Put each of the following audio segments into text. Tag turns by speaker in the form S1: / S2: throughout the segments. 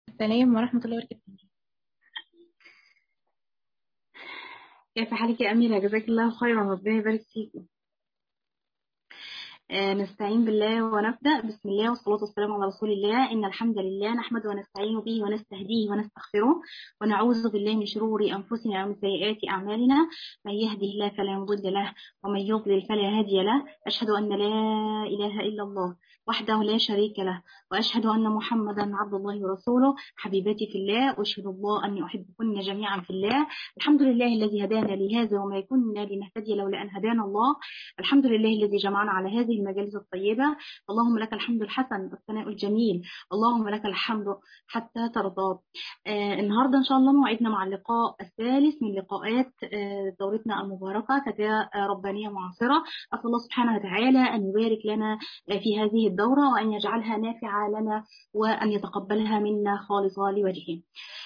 S1: السلام ورحمة الله وبركاته كيف حالك يا أميرة جزاك الله خيرا ربنا يبارك فيك آه، نستعين بالله ونبدأ بسم الله والصلاة والسلام على رسول الله إن الحمد لله نحمده ونستعين به ونستهديه ونستغفره ونعوذ بالله من شرور أنفسنا ومن سيئات أعمالنا من يهده الله فلا مضل له ومن يضلل فلا هادي له أشهد أن لا إله إلا الله وحده لا شريك له وأشهد أن محمدا عبد الله ورسوله حبيباتي في الله وأشهد الله أني أحبكن جميعا في الله الحمد لله الذي هدانا لهذا وما كنا لنهتدي لولا أن هدانا الله الحمد لله الذي جمعنا على هذه المجالس الطيبة اللهم لك الحمد الحسن والثناء الجميل اللهم لك الحمد حتى ترضى آه النهاردة إن شاء الله موعدنا مع اللقاء الثالث من لقاءات آه دورتنا المباركة فتاة ربانية معاصرة أسأل الله سبحانه وتعالى أن يبارك لنا في هذه الدورة وأن يجعلها نافعة لنا وأن يتقبلها منا خالصة لوجهه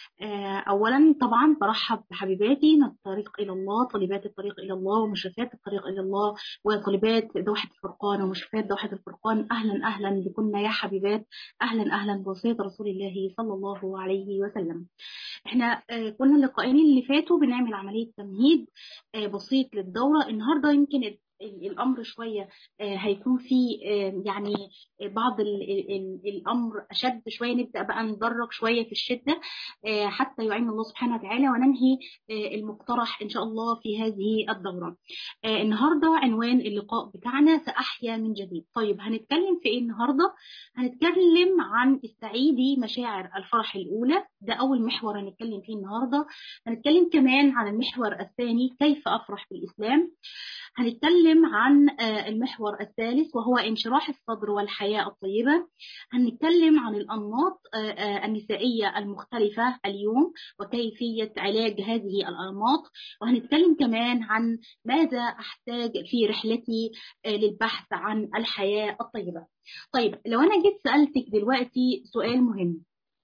S1: أولا طبعا برحب بحبيباتي من الطريق إلى الله طالبات الطريق إلى الله ومشرفات الطريق إلى الله وطالبات دوحة الفرقان ومشرفات دوحة الفرقان أهلا أهلا بكم يا حبيبات أهلا أهلا بوصية رسول الله صلى الله عليه وسلم احنا كنا اللقاءين اللي فاتوا بنعمل عملية تمهيد بسيط للدورة النهاردة يمكن الامر شويه هيكون في يعني بعض الامر اشد شويه نبدا بقى ندرج شويه في الشده حتى يعين الله سبحانه وتعالى وننهي المقترح ان شاء الله في هذه الدوره. النهارده عنوان اللقاء بتاعنا ساحيا من جديد. طيب هنتكلم في ايه النهارده؟ هنتكلم عن استعيدي مشاعر الفرح الاولى ده اول محور هنتكلم فيه النهارده. هنتكلم كمان عن المحور الثاني كيف افرح بالاسلام. هنتكلم عن المحور الثالث وهو انشراح الصدر والحياة الطيبة هنتكلم عن الأنماط النسائية المختلفة اليوم وكيفية علاج هذه الأنماط وهنتكلم كمان عن ماذا أحتاج في رحلتي للبحث عن الحياة الطيبة طيب لو أنا جيت سألتك دلوقتي سؤال مهم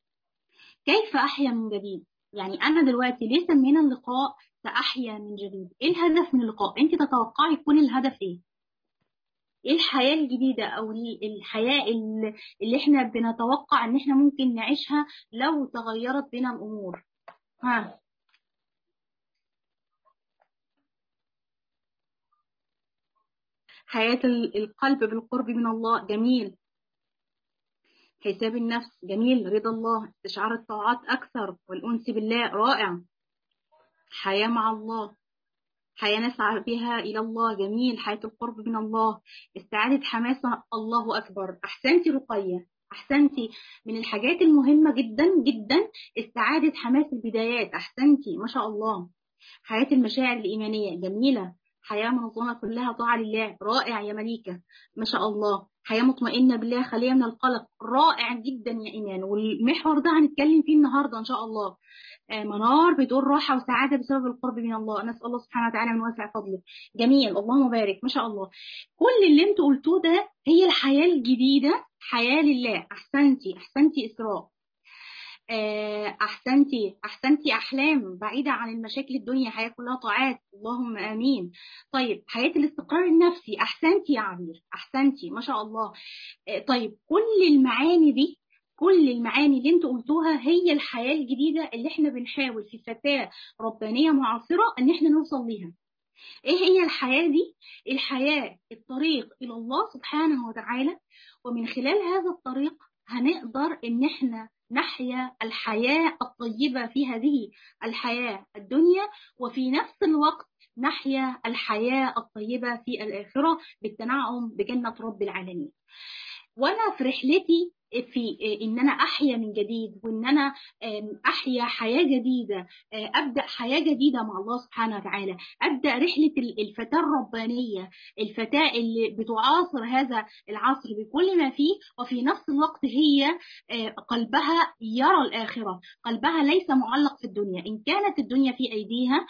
S1: كيف أحيا من جديد يعني أنا دلوقتي ليه سمينا اللقاء سأحيا من جديد ايه الهدف من اللقاء انت تتوقعي يكون الهدف ايه ايه الحياة الجديدة او الحياة اللي احنا بنتوقع ان احنا ممكن نعيشها لو تغيرت بنا الامور ها حياة القلب بالقرب من الله جميل حساب النفس جميل رضا الله استشعار الطاعات أكثر والأنس بالله رائع حياة مع الله حياة نسعى بها إلى الله جميل حياة القرب من الله استعادة حماسة الله أكبر أحسنتي رقية أحسنتي من الحاجات المهمة جدا جدا استعادة حماس البدايات أحسنتي ما شاء الله حياة المشاعر الإيمانية جميلة حياة منظمة كلها طاعة لله رائع يا مليكة ما شاء الله حياة مطمئنة بالله خالية من القلق رائع جدا يا إيمان والمحور ده هنتكلم فيه النهاردة إن شاء الله منار بتقول راحة وسعادة بسبب القرب من الله نسأل الله سبحانه وتعالى من واسع فضله جميل اللهم بارك ما شاء الله كل اللي انتوا قلتوه ده هي الحياة الجديدة حياة لله أحسنتي أحسنتي إسراء أحسنتي أحسنتي أحلام بعيدة عن المشاكل الدنيا حياة كلها طاعات اللهم آمين طيب حياة الاستقرار النفسي أحسنتي يا عبير أحسنتي ما شاء الله طيب كل المعاني دي كل المعاني اللي انتوا قلتوها هي الحياة الجديدة اللي احنا بنحاول في فتاة ربانية معاصرة ان احنا نوصل ليها ايه هي الحياة دي الحياة الطريق الى الله سبحانه وتعالى ومن خلال هذا الطريق هنقدر ان احنا نحيا الحياة الطيبة في هذه الحياة الدنيا وفي نفس الوقت نحيا الحياة الطيبة في الآخرة بالتنعم بجنة رب العالمين وأنا في رحلتي في ان انا احيا من جديد وان انا احيا حياه جديده ابدا حياه جديده مع الله سبحانه وتعالى ابدا رحله الفتاه الربانيه الفتاه اللي بتعاصر هذا العصر بكل ما فيه وفي نفس الوقت هي قلبها يرى الاخره قلبها ليس معلق في الدنيا ان كانت الدنيا في ايديها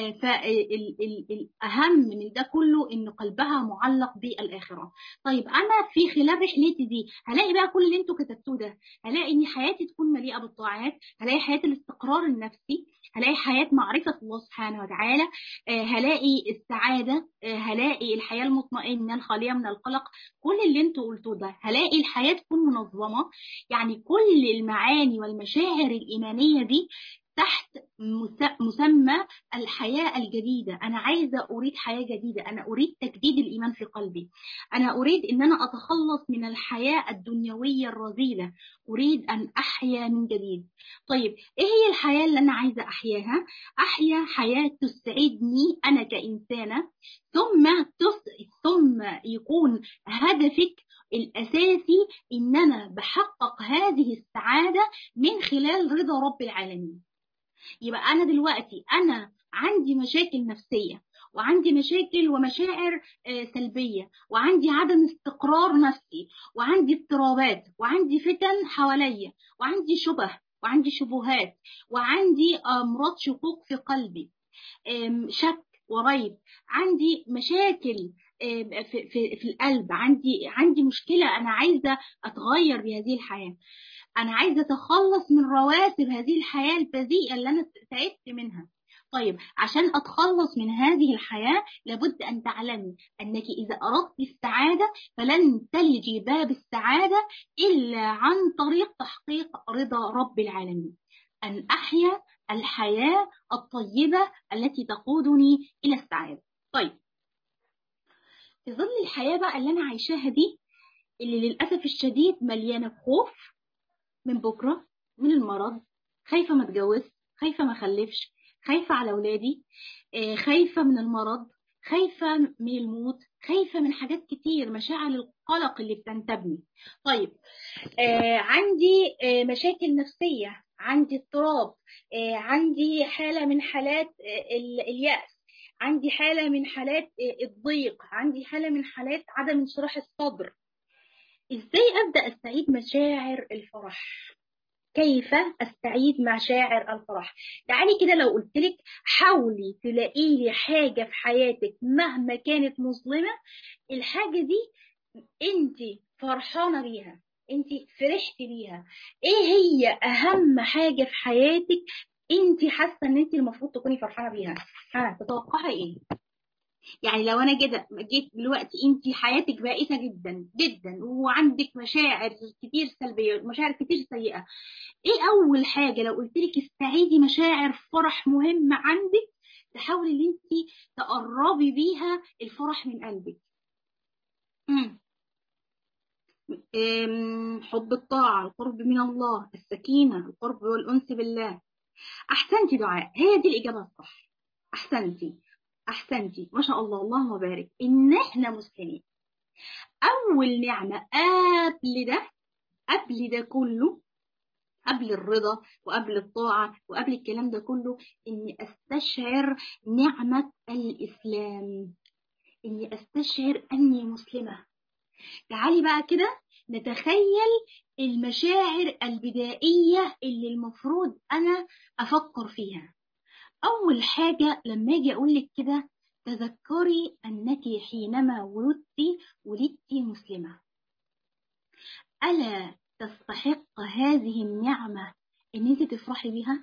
S1: فالاهم من ده كله ان قلبها معلق بالاخره طيب انا في خلال رحلتي دي هلاقي بقى كل اللي انتوا انتوا كتبتوه ده هلاقي ان حياتي تكون مليئه بالطاعات هلاقي حياه الاستقرار النفسي هلاقي حياه معرفه الله سبحانه وتعالى آه، هلاقي السعاده آه، هلاقي الحياه المطمئنه الخاليه من القلق كل اللي انتوا قلتوه ده هلاقي الحياه تكون منظمه يعني كل المعاني والمشاعر الايمانيه دي تحت مسمى الحياة الجديدة أنا عايزة أريد حياة جديدة أنا أريد تجديد الإيمان في قلبي أنا أريد أن أنا أتخلص من الحياة الدنيوية الرذيلة أريد أن أحيا من جديد طيب إيه هي الحياة اللي أنا عايزة أحياها أحيا حياة تسعدني أنا كإنسانة ثم ثم يكون هدفك الأساسي إن أنا بحقق هذه السعادة من خلال رضا رب العالمين يبقى انا دلوقتي انا عندي مشاكل نفسيه وعندي مشاكل ومشاعر سلبيه وعندي عدم استقرار نفسي وعندي اضطرابات وعندي فتن حواليا وعندي شبه وعندي شبهات وعندي امراض شقوق في قلبي شك وريب عندي مشاكل في, في, في القلب عندي عندي مشكله انا عايزه اتغير بهذه الحياه انا عايزه اتخلص من رواسب هذه الحياه البذيئه اللي انا تعبت منها طيب عشان اتخلص من هذه الحياه لابد ان تعلمي انك اذا اردت السعاده فلن تلجي باب السعاده الا عن طريق تحقيق رضا رب العالمين ان احيا الحياه الطيبه التي تقودني الى السعاده طيب في ظل الحياه بقى اللي انا عايشاها دي اللي للاسف الشديد مليانه خوف من بكرة من المرض خايفة ما اتجوز خايفة ما اخلفش خايفة على أولادي خايفة من المرض خايفة من الموت خايفة من حاجات كتير مشاعر القلق اللي بتنتابني طيب آه عندي آه مشاكل نفسية عندي اضطراب آه عندي حالة من حالات آه اليأس عندي حالة من حالات آه الضيق عندي حالة من حالات عدم انشراح الصدر ازاي ابدا استعيد مشاعر الفرح كيف استعيد مشاعر الفرح تعالي كده لو قلت لك حاولي تلاقي لي حاجه في حياتك مهما كانت مظلمه الحاجه دي انت فرحانه بيها انت فرحتي بيها ايه هي اهم حاجه في حياتك انت حاسه ان انت المفروض تكوني فرحانه بيها ها تتوقعي ايه يعني لو انا كده جيت دلوقتي انت حياتك بائسه جدا جدا وعندك مشاعر كتير سلبيه مشاعر كتير سيئه ايه اول حاجه لو قلت لك استعيدي مشاعر فرح مهمه عندك تحاولي ان انت تقربي بيها الفرح من قلبك حب الطاعة القرب من الله السكينة القرب والأنس بالله أحسنتي دعاء هي دي الإجابة الصح أحسنتي احسنتي ما شاء الله اللهم بارك ان احنا مسلمين اول نعمه قبل ده قبل ده كله قبل الرضا وقبل الطاعة وقبل الكلام ده كله إني أستشعر نعمة الإسلام إني أستشعر أني مسلمة تعالي بقى كده نتخيل المشاعر البدائية اللي المفروض أنا أفكر فيها أول حاجة لما أجي أقول لك كده تذكري أنك حينما ولدت ولدت مسلمة ألا تستحق هذه النعمة إن أنت تفرحي بها؟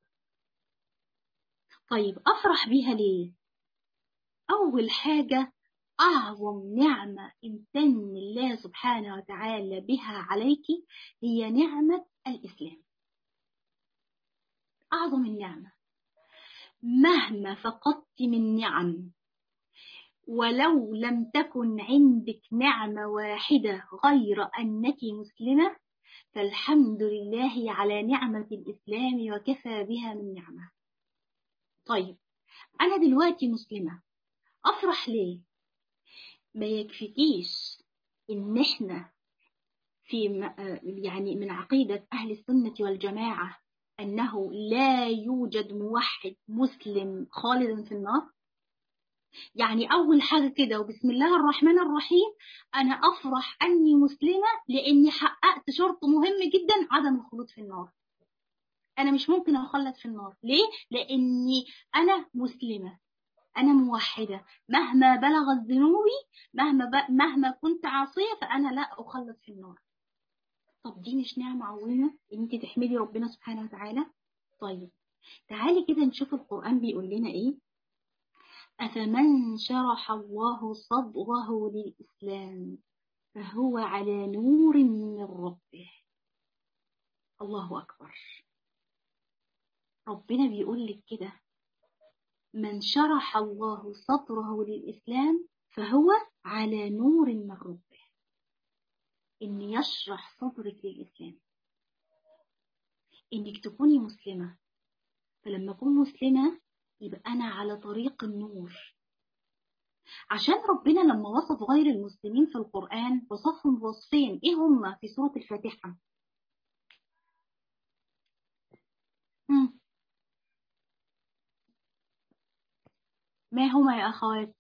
S1: طيب أفرح بيها ليه؟ أول حاجة أعظم نعمة امتن الله سبحانه وتعالى بها عليك هي نعمة الإسلام أعظم النعمة مهما فقدت من نعم ولو لم تكن عندك نعمة واحدة غير أنك مسلمة فالحمد لله على نعمة الإسلام وكفى بها من نعمة طيب أنا دلوقتي مسلمة أفرح ليه؟ ما يكفيكيش إن إحنا في يعني من عقيدة أهل السنة والجماعة أنه لا يوجد موحد مسلم خالد في النار يعني أول حاجة كده وبسم الله الرحمن الرحيم أنا أفرح أني مسلمة لأني حققت شرط مهم جدا عدم الخلود في النار أنا مش ممكن أخلد في النار ليه؟ لأني أنا مسلمة أنا موحدة مهما بلغت ذنوبي مهما ب... مهما كنت عاصية فأنا لا أخلد في النار طب دي مش نعمة عظيمة ان انت تحمدي ربنا سبحانه وتعالى طيب تعالي كده نشوف القرآن بيقول لنا ايه أفمن شرح الله صدره للإسلام فهو على نور من ربه الله أكبر ربنا بيقول لك كده من شرح الله صدره للإسلام فهو على نور من ربه إن يشرح صدرك للإسلام إنك تكوني مسلمة فلما أكون مسلمة يبقى أنا على طريق النور عشان ربنا لما وصف غير المسلمين في القرآن وصفهم بوصفين إيه هما في سورة الفاتحة مم. ما هما يا أخوات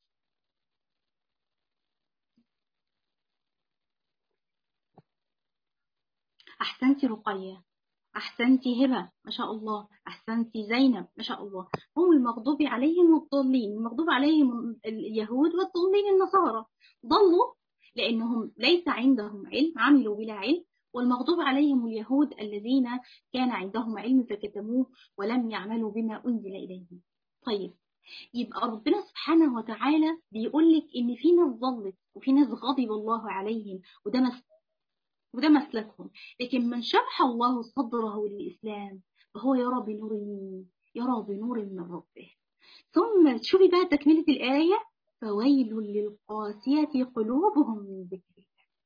S1: أحسنتي رقية أحسنتي هبة ما شاء الله أحسنتي زينب ما شاء الله هم المغضوب عليهم والضالين المغضوب عليهم اليهود والضالين النصارى ضلوا لأنهم ليس عندهم علم عملوا بلا علم والمغضوب عليهم اليهود الذين كان عندهم علم فكتموه ولم يعملوا بما أنزل إليهم طيب يبقى ربنا سبحانه وتعالى بيقول لك إن في ناس ضلت وفي ناس غضب الله عليهم وده مس وده مسلكهم لكن من شرح الله صدره للإسلام فهو يرى بنور يرى بنور من ربه ثم شوفي بقى تكملة الآية فويل للقاسية قلوبهم من ذكر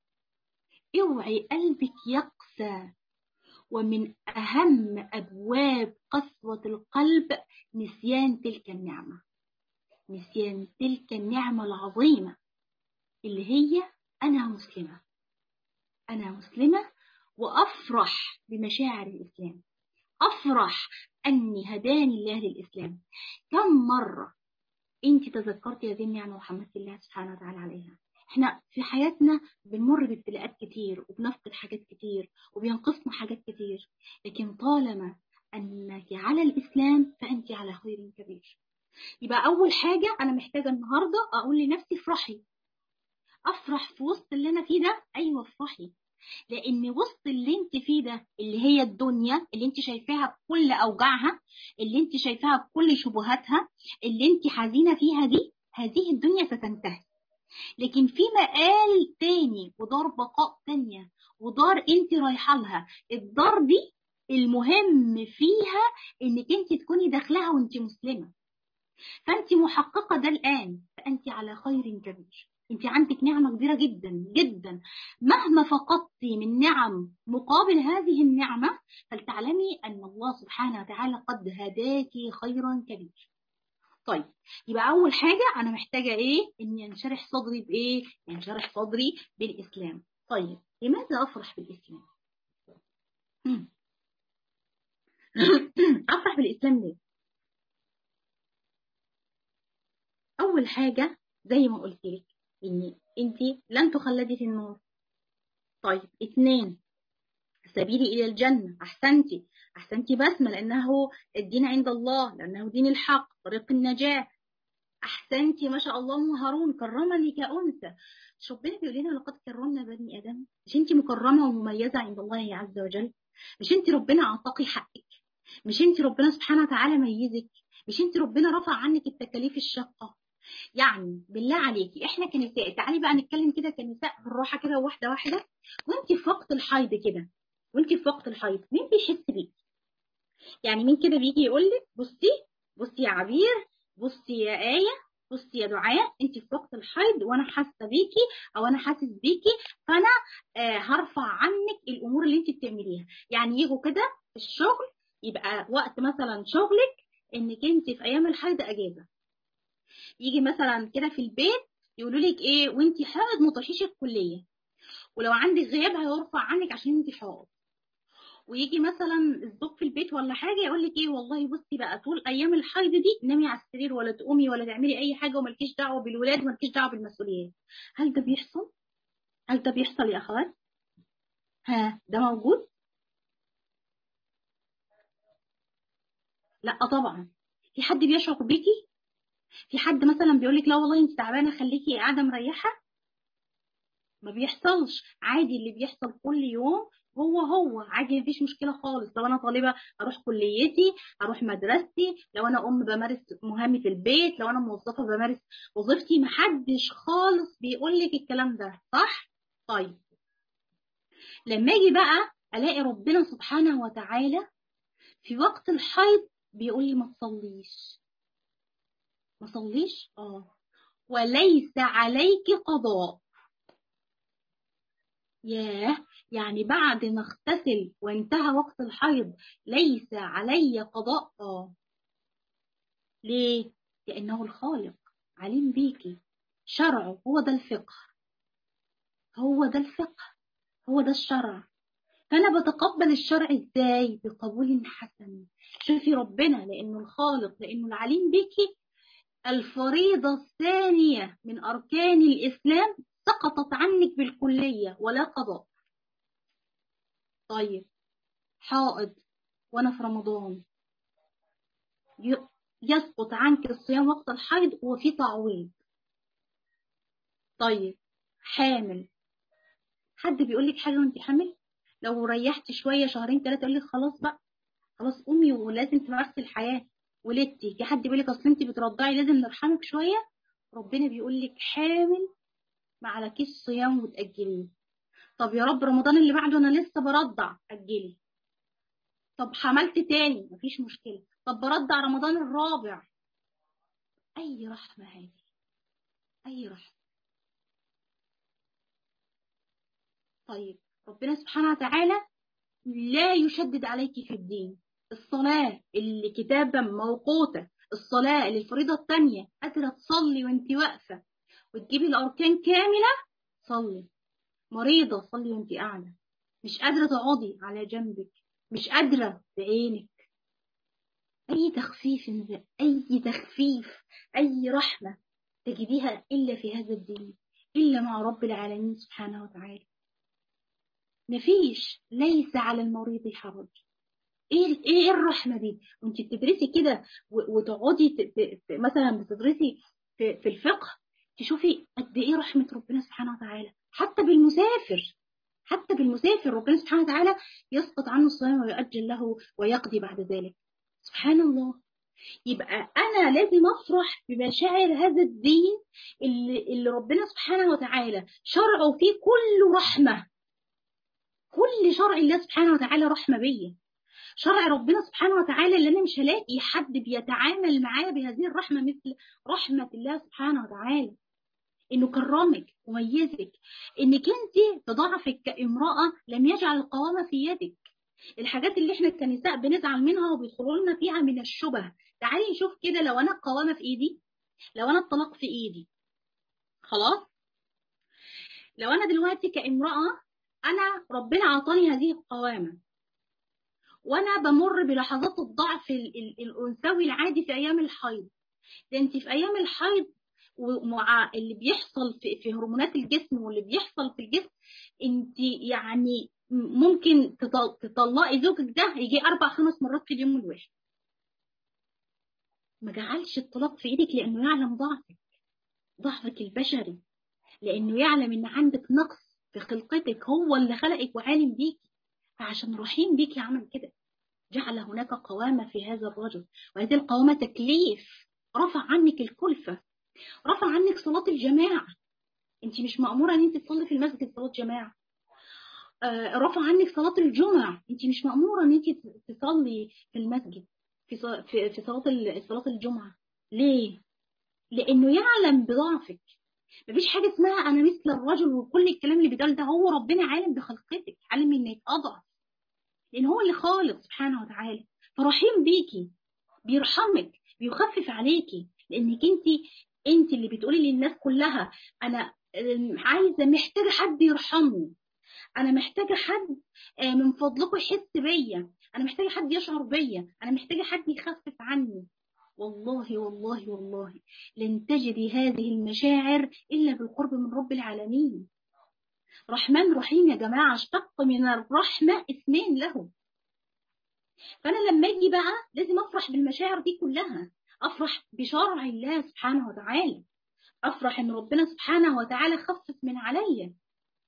S1: الله اوعي قلبك يقسى ومن أهم أبواب قسوة القلب نسيان تلك النعمة نسيان تلك النعمة العظيمة اللي هي أنا مسلمة أنا مسلمة وأفرح بمشاعر الإسلام أفرح أني هداني الله للإسلام كم مرة أنت تذكرتي هذه النعمة وحمدت الله سبحانه وتعالى عليها احنا في حياتنا بنمر بابتلاءات كتير وبنفقد حاجات كتير وبينقصنا حاجات كتير لكن طالما أنك على الإسلام فأنت على خير كبير يبقى أول حاجة أنا محتاجة النهاردة أقول لنفسي افرحي أفرح في وسط اللي أنا فيه ده أيوة افرحي لأن وسط اللي أنت فيه ده اللي هي الدنيا اللي أنت شايفاها بكل أوجاعها اللي أنت شايفاها بكل شبهاتها اللي أنت حزينة فيها دي هذه الدنيا ستنتهي لكن في مقال تاني ودار بقاء تانية ودار انت رايحة لها الدار دي المهم فيها انك انت تكوني داخلها وانت مسلمة فانت محققة ده الان فانت على خير كبير انت عندك نعمة كبيرة جدا جدا مهما فقدتي من نعم مقابل هذه النعمة فلتعلمي ان الله سبحانه وتعالى قد هداك خيرا كبير طيب يبقى اول حاجه انا محتاجه ايه اني انشرح صدري بايه ينشرح صدري بالاسلام طيب لماذا افرح بالاسلام افرح بالاسلام ليه اول حاجه زي ما قلت لك ان انت لن تخلدي في النار طيب اتنين سبيلي الى الجنه احسنتي احسنتي بسمه لانه الدين عند الله لانه دين الحق طريق النجاه احسنتي ما شاء الله ام هارون كرمني كانثى مش ربنا بيقول لنا لقد كرمنا بني ادم مش انت مكرمه ومميزه عند الله عز وجل مش انت ربنا اعطاكي حقك مش انت ربنا سبحانه وتعالى ميزك مش انت ربنا رفع عنك التكاليف الشاقه يعني بالله عليكي احنا كنساء تعالي بقى نتكلم كده كنساء بالراحه كده واحده واحده وانت في وقت الحيض كده وانت في وقت الحيض مين بيحس بيكي يعني مين كده بيجي يقول لك بصي بصي يا عبير بصي يا آية بصي يا دعاء انت في وقت الحيض وانا حاسه بيكي او انا حاسس بيكي فانا آه هرفع عنك الامور اللي انت بتعمليها يعني يجوا كده في الشغل يبقى وقت مثلا شغلك انك انت في ايام الحيض اجازه يجي مثلا كده في البيت يقولوا لك ايه وانت حائض ما تروحيش الكليه ولو عندك غياب هيرفع عنك عشان انت حائض ويجي مثلا الزوج في البيت ولا حاجه يقول لك ايه والله بصي بقى طول ايام الحيض دي نامي على السرير ولا تقومي ولا تعملي اي حاجه ومالكيش دعوه بالولاد ومالكيش دعوه بالمسؤوليات هل ده بيحصل هل ده بيحصل يا اخوات ها ده موجود لا طبعا في حد بيشعر بيكي في حد مثلا بيقول لك لا والله انت تعبانه خليكي قاعده مريحه ما بيحصلش عادي اللي بيحصل كل يوم هو هو عادي مفيش مشكله خالص لو انا طالبه اروح كليتي اروح مدرستي لو انا ام بمارس مهامي في البيت لو انا موظفه بمارس وظيفتي محدش خالص بيقول لك الكلام ده صح طيب لما اجي بقى الاقي ربنا سبحانه وتعالى في وقت الحيض بيقول لي ما تصليش ما صليش اه وليس عليك قضاء ياه يعني بعد ما اغتسل وانتهى وقت الحيض ليس علي قضاء اه ليه لانه الخالق عليم بيكي شرعه هو ده الفقه هو ده الفقه هو ده الشرع فانا بتقبل الشرع ازاي بقبول حسن شوفي ربنا لانه الخالق لانه العليم بيكي الفريضة الثانية من أركان الإسلام سقطت عنك بالكلية ولا قضاء طيب حائض وأنا في رمضان يسقط عنك الصيام وقت الحيض وفي تعويض طيب حامل حد بيقول لك حاجة وانت حامل لو ريحت شوية شهرين ثلاثة يقول لك خلاص بقى خلاص قومي ولازم تمارسي الحياة ولدتي في حد بيقول لك اصل انت بترضعي لازم نرحمك شويه ربنا بيقول لك حامل ما عليكيش صيام وتاجليه طب يا رب رمضان اللي بعده انا لسه برضع اجلي طب حملت تاني مفيش مشكله طب برضع رمضان الرابع اي رحمه هذه اي رحمه طيب ربنا سبحانه وتعالى لا يشدد عليك في الدين الصلاة اللي كتابا موقوتة الصلاة اللي الفريضة الثانية قادرة تصلي وانت واقفة وتجيبي الأركان كاملة صلي مريضة صلي وانت قاعدة مش قادرة تقعدي على جنبك مش قادرة بعينك أي تخفيف أي تخفيف أي رحمة تجديها إلا في هذا الدين إلا مع رب العالمين سبحانه وتعالى مفيش ليس على المريض حرج ايه ايه الرحمه دي وانت بتدرسي كده وتقعدي مثلا بتدرسي في, في الفقه تشوفي قد ايه رحمه ربنا سبحانه وتعالى حتى بالمسافر حتى بالمسافر ربنا سبحانه وتعالى يسقط عنه الصيام ويؤجل له ويقضي بعد ذلك سبحان الله يبقى انا لازم افرح بمشاعر هذا الدين اللي, اللي ربنا سبحانه وتعالى شرعه فيه كله رحمه كل شرع الله سبحانه وتعالى رحمه بيا شرع ربنا سبحانه وتعالى اللي انا مش هلاقي حد بيتعامل معاه بهذه الرحمه مثل رحمه الله سبحانه وتعالى انه كرمك وميزك انك انت بضعفك كامراه لم يجعل القوامه في يدك الحاجات اللي احنا كنساء بنزعل منها وبيدخلوا لنا فيها من الشبه تعالي نشوف كده لو انا القوامه في ايدي لو انا الطلاق في ايدي خلاص لو انا دلوقتي كامراه انا ربنا اعطاني هذه القوامه وانا بمر بلحظات الضعف الانثوي العادي في ايام الحيض ده انت في ايام الحيض ومع اللي بيحصل في, في هرمونات الجسم واللي بيحصل في الجسم انت يعني ممكن تطلقي زوجك ده يجي اربع خمس مرات في اليوم الواحد ما جعلش الطلاق في ايدك لانه يعلم ضعفك ضعفك البشري لانه يعلم ان عندك نقص في خلقتك هو اللي خلقك وعالم بيكي فعشان رحيم بيكي عمل كده جعل هناك قوامة في هذا الرجل وهذه القوامة تكليف رفع عنك الكلفة رفع عنك صلاة الجماعة انت مش مأمورة ان انت تصلي في المسجد صلاة جماعة آه رفع عنك صلاة الجمعة انت مش مأمورة ان انت تصلي في المسجد في في, في صلاة صلاة الجمعة ليه؟ لأنه يعلم بضعفك مفيش حاجة اسمها أنا مثل الرجل وكل الكلام اللي بيتقال ده هو ربنا عالم بخلقتك عالم إنك أضعف لأن هو اللي خالق سبحانه وتعالى فرحيم بيكي بيرحمك بيخفف عليكي لأنك أنت أنت اللي بتقولي للناس كلها أنا عايزة محتاجة حد يرحمني أنا محتاجة حد من فضلكم يحس بيا أنا محتاجة حد يشعر بيا أنا محتاجة حد يخفف عني والله والله والله لن تجدي هذه المشاعر إلا بالقرب من رب العالمين رحمن رحيم يا جماعة اشتق من الرحمة اسمين له فأنا لما أجي بقى لازم أفرح بالمشاعر دي كلها أفرح بشرع الله سبحانه وتعالى أفرح إن ربنا سبحانه وتعالى خفف من عليا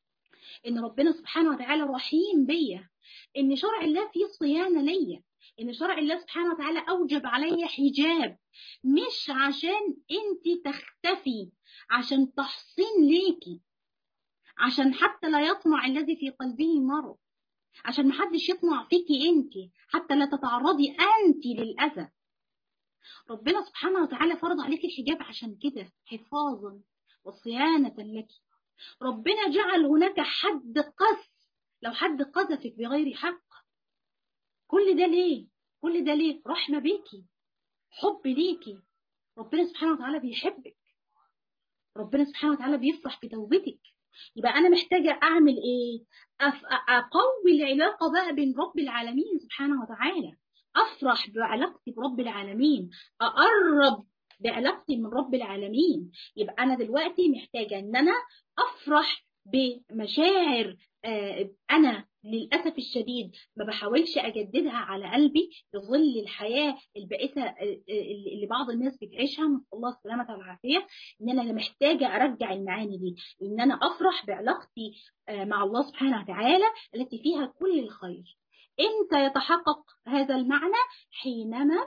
S1: ان ربنا سبحانه وتعالى رحيم بيا ان شرع الله فيه صيانه ليا ان شرع الله سبحانه وتعالى اوجب علي حجاب مش عشان انت تختفي عشان تحصين ليكي عشان حتى لا يطمع الذي في قلبه مرض عشان محدش يطمع فيكي انت حتى لا تتعرضي انت للاذى ربنا سبحانه وتعالى فرض عليك الحجاب عشان كده حفاظا وصيانة لك ربنا جعل هناك حد قذف لو حد قذفك بغير حق كل ده ليه كل ده ليه رحمة بيكي حب ليكي ربنا سبحانه وتعالى بيحبك ربنا سبحانه وتعالى بيفرح بتوبتك يبقى أنا محتاجة أعمل إيه؟ أقوي العلاقة بقى بين رب العالمين سبحانه وتعالى أفرح بعلاقتي برب العالمين أقرب بعلاقتي من رب العالمين يبقى أنا دلوقتي محتاجة إن أنا أفرح بمشاعر أنا للأسف الشديد ما بحاولش أجددها على قلبي في ظل الحياة البائسة اللي بعض الناس بتعيشها نسأل الله السلامة والعافية إن أنا محتاجة أرجع المعاني دي إن أنا أفرح بعلاقتي مع الله سبحانه وتعالى التي فيها كل الخير إمتى يتحقق هذا المعنى حينما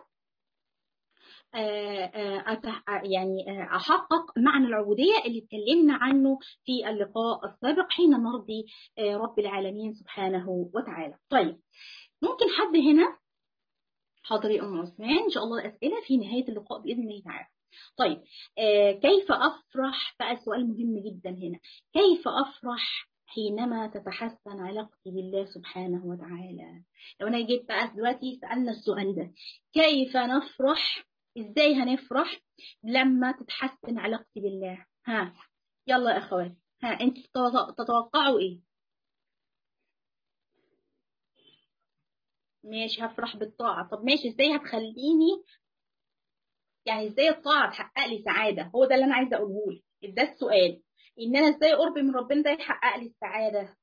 S1: يعني أحقق معنى العبودية اللي اتكلمنا عنه في اللقاء السابق حين نرضي رب العالمين سبحانه وتعالى طيب ممكن حد هنا حاضر يا أم عثمان إن شاء الله الأسئلة في نهاية اللقاء بإذن الله تعالى طيب كيف أفرح بقى سؤال مهم جدا هنا كيف أفرح حينما تتحسن علاقتي بالله سبحانه وتعالى لو أنا جيت بقى دلوقتي سألنا السؤال ده كيف نفرح ازاي هنفرح لما تتحسن علاقتي بالله ها يلا يا اخوات ها انت تتوقعوا ايه ماشي هفرح بالطاعة طب ماشي ازاي هتخليني يعني ازاي الطاعة تحقق لي سعادة هو ده اللي انا عايزة اقوله لك ده السؤال ان انا ازاي قربي من ربنا ده يحقق لي السعادة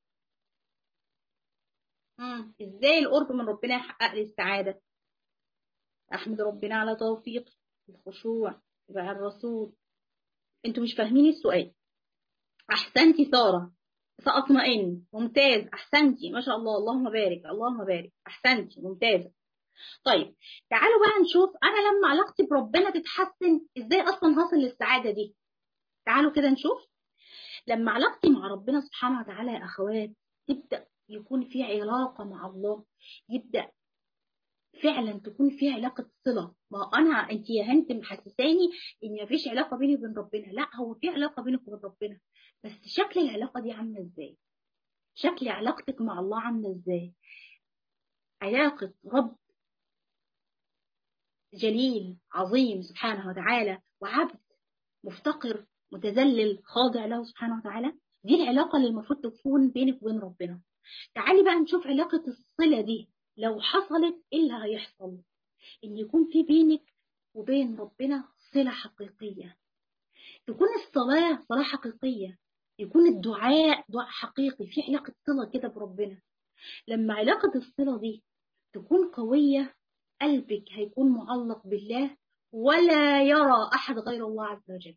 S1: مم. ازاي القرب من ربنا يحقق لي السعادة احمد ربنا على توفيق الخشوع تبع الرسول انتوا مش فاهمين السؤال احسنتي ساره ساطمئن ممتاز احسنتي ما شاء الله اللهم بارك اللهم بارك احسنتي ممتازه طيب تعالوا بقى نشوف انا لما علاقتي بربنا تتحسن ازاي اصلا هصل للسعاده دي تعالوا كده نشوف لما علاقتي مع ربنا سبحانه وتعالى يا اخوات تبدا يكون في علاقه مع الله يبدا فعلا تكون في علاقة صلة ما أنا أنت يا هند محسساني إن مفيش علاقة بيني وبين ربنا لا هو في علاقة بينك وبين ربنا بس شكل العلاقة دي عاملة إزاي شكل علاقتك مع الله عاملة إزاي علاقة رب جليل عظيم سبحانه وتعالى وعبد مفتقر متذلل خاضع له سبحانه وتعالى دي العلاقة اللي المفروض تكون بينك وبين ربنا تعالي بقى نشوف علاقة الصلة دي لو حصلت ايه اللي هيحصل ان يكون في بينك وبين ربنا صلة حقيقية تكون الصلاة صلاة حقيقية يكون الدعاء دعاء حقيقي في علاقة صلة كده بربنا لما علاقة الصلة دي تكون قوية قلبك هيكون معلق بالله ولا يرى أحد غير الله عز وجل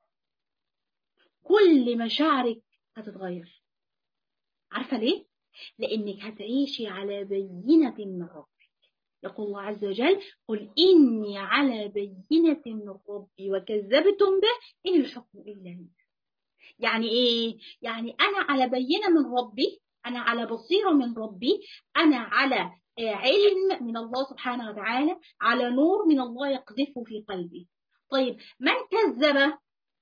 S1: كل مشاعرك هتتغير عارفة ليه؟ لأنك هتعيشي على بينة من ربك يقول الله عز وجل قل إني على بينة من ربي وكذبتم به إن الحكم إلا لله يعني إيه؟ يعني أنا على بينة من ربي أنا على بصيرة من ربي أنا على علم من الله سبحانه وتعالى على نور من الله يقذفه في قلبي طيب من كذب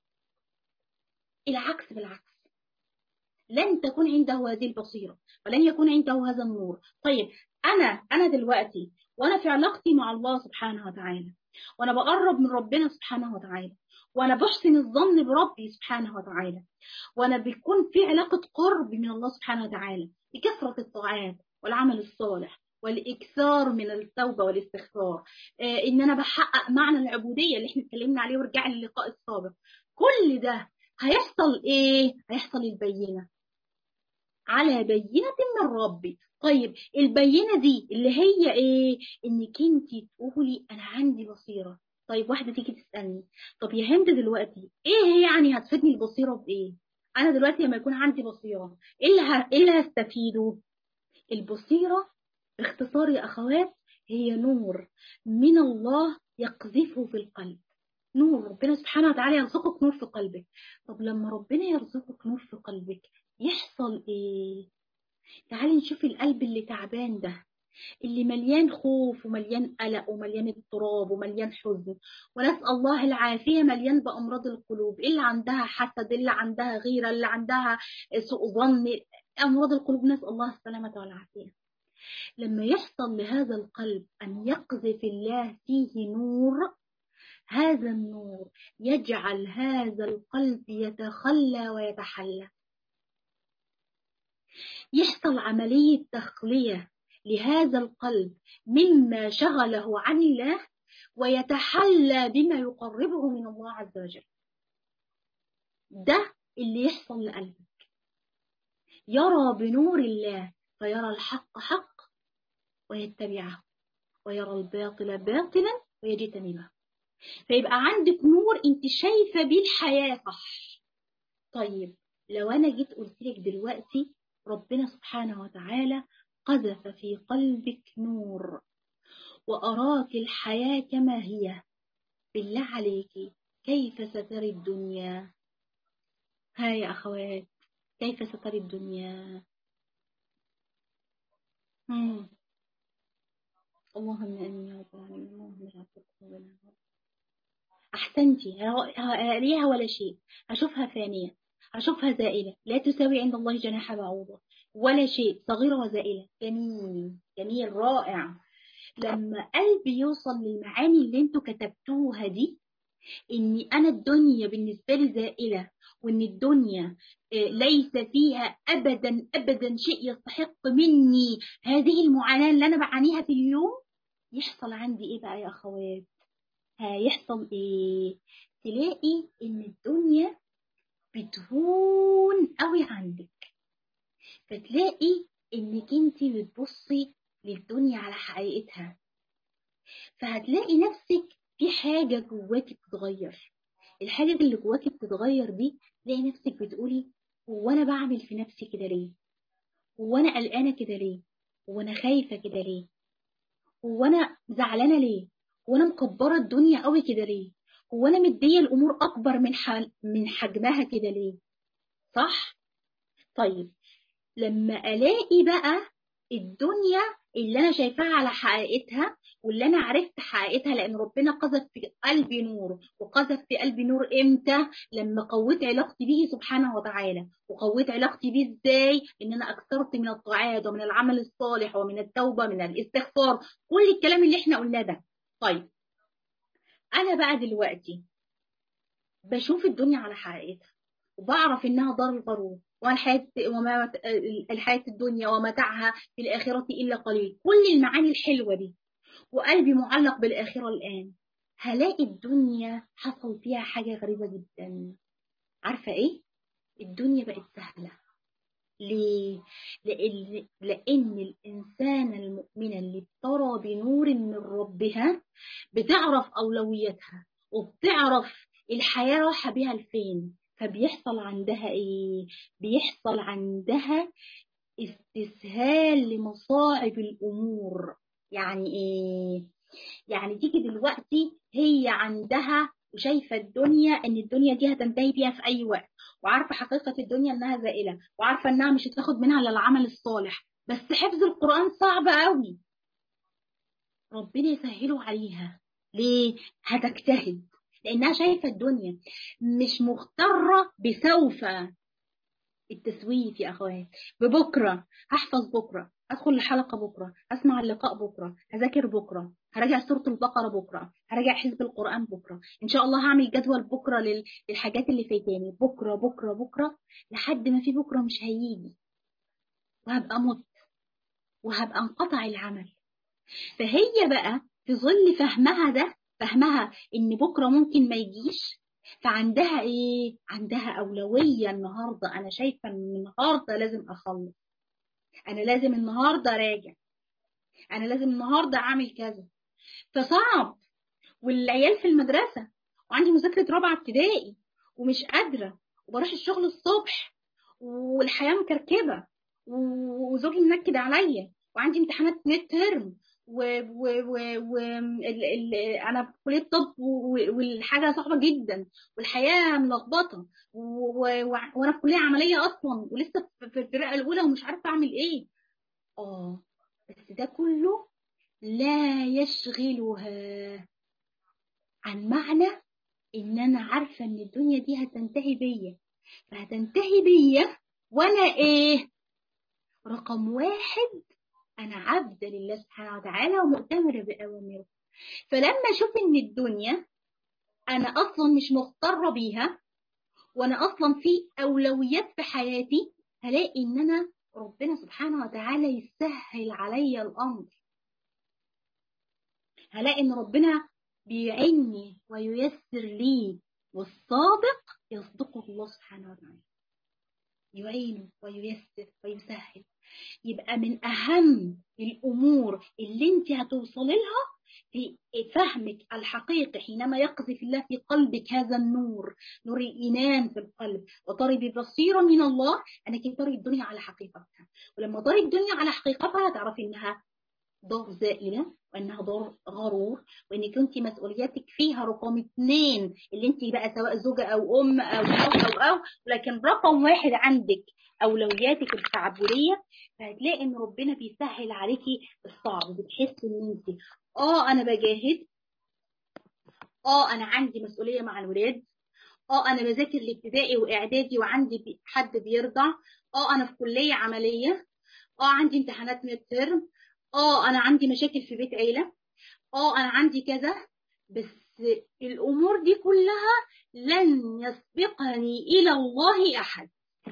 S1: العكس بالعكس لن تكون عنده هذه البصيرة ولن يكون عنده هذا النور طيب أنا أنا دلوقتي وأنا في علاقتي مع الله سبحانه وتعالى وأنا بقرب من ربنا سبحانه وتعالى وأنا بحسن الظن بربي سبحانه وتعالى وأنا بيكون في علاقة قرب من الله سبحانه وتعالى بكثرة الطاعات والعمل الصالح والإكثار من التوبة والاستغفار آه إن أنا بحقق معنى العبودية اللي إحنا اتكلمنا عليه ورجعنا للقاء السابق كل ده هيحصل إيه؟ هيحصل البينة على بينة من ربي طيب البينة دي اللي هي ايه انك انت تقولي انا عندي بصيرة طيب واحدة تيجي تسألني طب يا هند دلوقتي ايه يعني هتفيدني البصيرة بايه انا دلوقتي لما يكون عندي بصيره ايه اللي ه... ايه اللي هستفيده البصيره باختصار يا اخوات هي نور من الله يقذفه في القلب نور ربنا سبحانه وتعالى يرزقك نور في قلبك طب لما ربنا يرزقك نور في قلبك يحصل ايه تعالي نشوف القلب اللي تعبان ده اللي مليان خوف ومليان قلق ومليان اضطراب ومليان حزن ونسأل الله العافية مليان بأمراض القلوب اللي عندها حسد اللي عندها غيرة اللي عندها سوء ظن أمراض القلوب نسأل الله السلامة والعافية لما يحصل لهذا القلب أن يقذف الله فيه نور هذا النور يجعل هذا القلب يتخلى ويتحلى يحصل عملية تخلية لهذا القلب مما شغله عن الله ويتحلى بما يقربه من الله عز وجل ده اللي يحصل لقلبك يرى بنور الله فيرى الحق حق ويتبعه ويرى الباطل باطلا ويجتنبه فيبقى عندك نور انت شايفه بيه الحياه صح طيب لو انا جيت قلت لك دلوقتي ربنا سبحانه وتعالى قذف في قلبك نور وأراك الحياة كما هي بالله عليك كيف ستري الدنيا ها يا أخوات كيف ستري الدنيا مم. اللهم امين يا رب العالمين اللهم اجعل في قلوبنا احسنتي هقريها ولا شيء هشوفها فانيه هشوفها زائله لا تساوي عند الله جناح بعوضه ولا شيء صغيرة وزائلة جميل جميل رائع لما قلبي يوصل للمعاني اللي انتوا كتبتوها دي ان انا الدنيا بالنسبة لي زائلة وان الدنيا ليس فيها ابدا ابدا شيء يستحق مني هذه المعاناة اللي انا بعانيها في اليوم يحصل عندي ايه بقى يا اخوات هيحصل ايه تلاقي ان الدنيا بتهون قوي عندك فتلاقي انك انت بتبصي للدنيا على حقيقتها فهتلاقي نفسك في حاجة جواكي بتتغير الحاجة اللي جواكي بتتغير دي تلاقي نفسك بتقولي هو انا بعمل في نفسي كده ليه هو انا قلقانة كده ليه هو انا خايفة كده ليه هو انا زعلانة ليه هو انا مكبرة الدنيا قوي كده ليه هو انا مدية الامور اكبر من حل... من حجمها كده ليه صح طيب لما الاقي بقى الدنيا اللي انا شايفاها على حقيقتها واللي انا عرفت حقيقتها لان ربنا قذف في قلبي نور وقذف في قلبي نور امتى لما قويت علاقتي به سبحانه وتعالى وقويت علاقتي به ازاي ان انا اكثرت من الطاعات ومن العمل الصالح ومن التوبه من الاستغفار كل الكلام اللي احنا قلناه ده طيب انا بقى دلوقتي بشوف الدنيا على حقيقتها وبعرف انها دار الغرور والحياة وما الحياة الدنيا ومتاعها في الآخرة إلا قليل كل المعاني الحلوة دي وقلبي معلق بالآخرة الآن هلاقي الدنيا حصل فيها حاجة غريبة جدا عارفة إيه؟ الدنيا بقت سهلة ليه؟ لأن, لأن الإنسان المؤمنة اللي بترى بنور من ربها بتعرف أولوياتها وبتعرف الحياة رايحة بيها لفين فبيحصل عندها ايه بيحصل عندها استسهال لمصاعب الامور يعني ايه يعني تيجي دلوقتي هي عندها وشايفه الدنيا ان الدنيا دي هتنتهي بيها في اي وقت وعارفه حقيقه الدنيا انها زائله وعارفه انها مش هتاخد منها الا العمل الصالح بس حفظ القران صعب قوي ربنا يسهله عليها ليه هتجتهد لانها شايفه الدنيا مش مغتره بسوف التسويف يا اخوات ببكره هحفظ بكره ادخل الحلقه بكره اسمع اللقاء بكره هذاكر بكره هراجع سوره البقره بكره هراجع حزب القران بكره ان شاء الله هعمل جدول بكره للحاجات اللي فايتاني بكره بكره بكره لحد ما في بكره مش هيجي وهبقى مت وهبقى انقطع العمل فهي بقى في ظل فهمها ده فهمها ان بكره ممكن ما يجيش فعندها ايه عندها اولويه النهارده انا شايفه ان النهارده لازم اخلص انا لازم النهارده راجع انا لازم النهارده اعمل كذا فصعب والعيال في المدرسه وعندي مذاكره رابعه ابتدائي ومش قادره وبروح الشغل الصبح والحياه مكركبه وزوجي منكد عليا وعندي امتحانات ميد ترم و, و, و, و ال ال انا في كليه طب والحاجه صعبه جدا والحياه ملخبطه وانا في كليه عمليه اصلا ولسه في الفرقه الاولى ومش عارفه اعمل ايه اه بس ده كله لا يشغلها عن معنى ان انا عارفه ان الدنيا دي هتنتهي بيا فهتنتهي بيا وانا ايه رقم واحد انا عبد لله سبحانه وتعالى ومؤتمره باوامره فلما اشوف ان الدنيا انا اصلا مش مضطره بيها وانا اصلا في اولويات في حياتي هلاقي ان انا ربنا سبحانه وتعالى يسهل عليا الامر هلاقي ان ربنا بيعني وييسر لي والصادق يصدقه الله سبحانه وتعالى يعينه وييسر ويسهل يبقى من أهم الأمور اللي أنت هتوصلي لها في فهمك الحقيقي حينما يقذف الله في قلبك هذا النور نور الإيمان في القلب وتري ببصيرة من الله أنك تري الدنيا على حقيقتها ولما تري الدنيا على حقيقتها تعرفي إنها دار زائلة وانها دار غرور وانك انت مسؤولياتك فيها رقم اثنين اللي انت بقى سواء زوجه او ام او او او, أو لكن رقم واحد عندك اولوياتك التعبديه فهتلاقي ان ربنا بيسهل عليكي الصعب بتحسي ان انت اه انا بجاهد اه انا عندي مسؤوليه مع الولاد اه انا بذاكر الابتدائي واعدادي وعندي بي حد بيرضع اه انا في كليه عمليه اه عندي امتحانات ميد ترم اه انا عندي مشاكل في بيت عيله اه انا عندي كذا بس الامور دي كلها لن يسبقني الى الله احد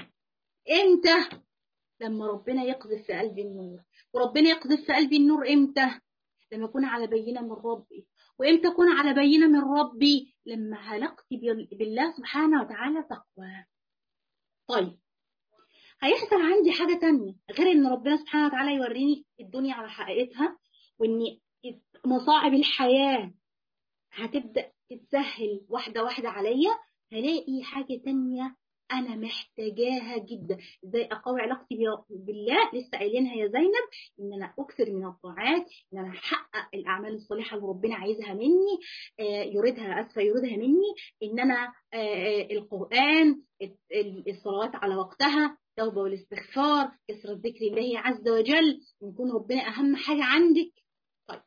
S1: امتى لما ربنا يقذف في قلبي النور وربنا يقذف في قلبي النور امتى لما اكون على بينه من ربي وامتى اكون على بينه من ربي لما علاقتي بالله سبحانه وتعالى تقوى طيب هيحصل عندي حاجة تانية غير ان ربنا سبحانه وتعالى يوريني الدنيا على حقيقتها وان مصاعب الحياة هتبدأ تتسهل واحدة واحدة عليا هلاقي حاجة تانية أنا محتاجاها جدا إزاي أقوي علاقتي بالله لسه قايلينها يا زينب إن أنا أكثر من الطاعات إن أنا أحقق الأعمال الصالحة اللي ربنا عايزها مني آه يريدها أسفة يريدها مني إن أنا آه القرآن الصلوات على وقتها التوبة والاستغفار كثرة ذكر الله عز وجل يكون ربنا أهم حاجة عندك طيب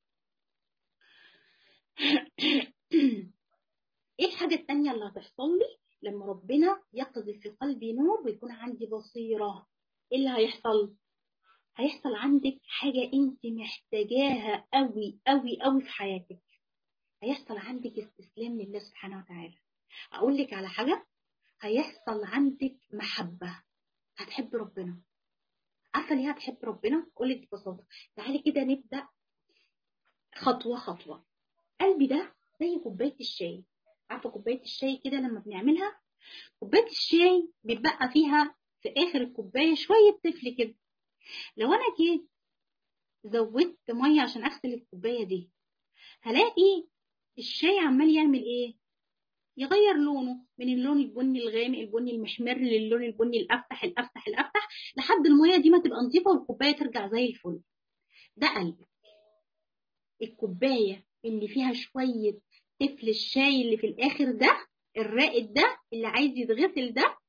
S1: إيه الحاجة التانية اللي هتحصل لي لما ربنا يقذف في قلبي نور ويكون عندي بصيرة إيه اللي هيحصل؟ هيحصل عندك حاجة أنت محتاجاها قوي قوي قوي في حياتك هيحصل عندك استسلام لله سبحانه وتعالى أقول لك على حاجة هيحصل عندك محبة هتحب ربنا عارفه ليه هتحب ربنا اقول لك ببساطه تعالي كده نبدا خطوه خطوه قلبي ده زي كوبايه الشاي عارفه كوبايه الشاي كده لما بنعملها كوبايه الشاي بيبقى فيها في اخر الكوبايه شويه تفل كده لو انا جيت زودت ميه عشان اغسل الكوبايه دي هلاقي الشاي عمال يعمل ايه يغير لونه من اللون البني الغامق البني المحمر للون البني الافتح الافتح الافتح لحد الميه دي ما تبقى نظيفه والكوبايه ترجع زي الفل ده قلبك الكوبايه اللي فيها شويه تفل الشاي اللي في الاخر ده الرائد ده اللي عايز يتغسل ده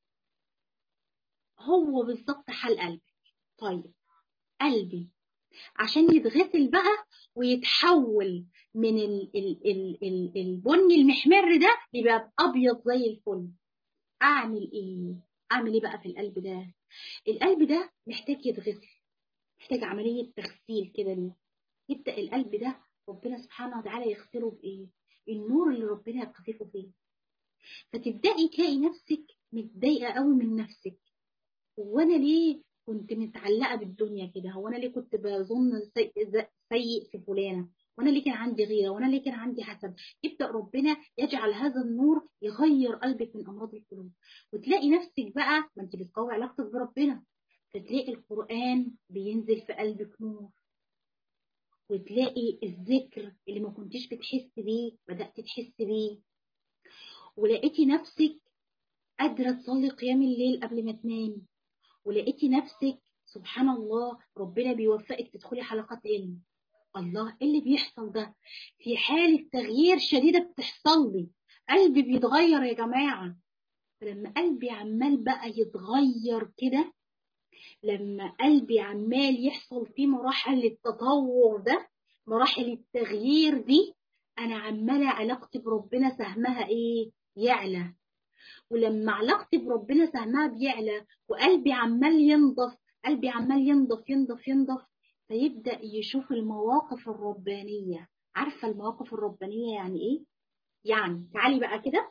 S1: هو بالظبط حال قلبك طيب قلبي عشان يتغسل بقى ويتحول من ال ال ال ال البني المحمر ده يبقى ابيض زي الفل اعمل ايه اعمل ايه بقى في القلب ده القلب ده محتاج يتغسل محتاج عمليه تغسيل كده ليه يبدا القلب ده ربنا سبحانه وتعالى يغسله بايه النور اللي ربنا يقذفه فيه فتبداي تلاقي نفسك متضايقه قوي من نفسك وانا ليه كنت متعلقه بالدنيا كده هو انا ليه كنت بظن سيء في فلانه وانا ليه كان عندي غيره وانا ليه كان عندي حسد يبدا ربنا يجعل هذا النور يغير قلبك من امراض القلوب وتلاقي نفسك بقى ما انت بتقوي علاقتك بربنا فتلاقي القران بينزل في قلبك نور وتلاقي الذكر اللي ما كنتيش بتحس بيه بدات تحس بيه ولقيتي نفسك قادرة تصلي قيام الليل قبل ما تنامي ولقيتي نفسك سبحان الله ربنا بيوفقك تدخلي حلقات علم الله ايه اللي بيحصل ده في حالة تغيير شديدة بتحصل لي قلبي بيتغير يا جماعة فلما قلبي عمال بقى يتغير كده لما قلبي عمال يحصل فيه مراحل التطور ده مراحل التغيير دي انا عمالة علاقتي بربنا سهمها ايه يعلى ولما علاقتي بربنا سهمها بيعلى وقلبي عمال ينضف قلبي عمال ينضف ينضف ينضف فيبدأ يشوف المواقف الربانية عارفة المواقف الربانية يعني ايه؟ يعني تعالي بقى كده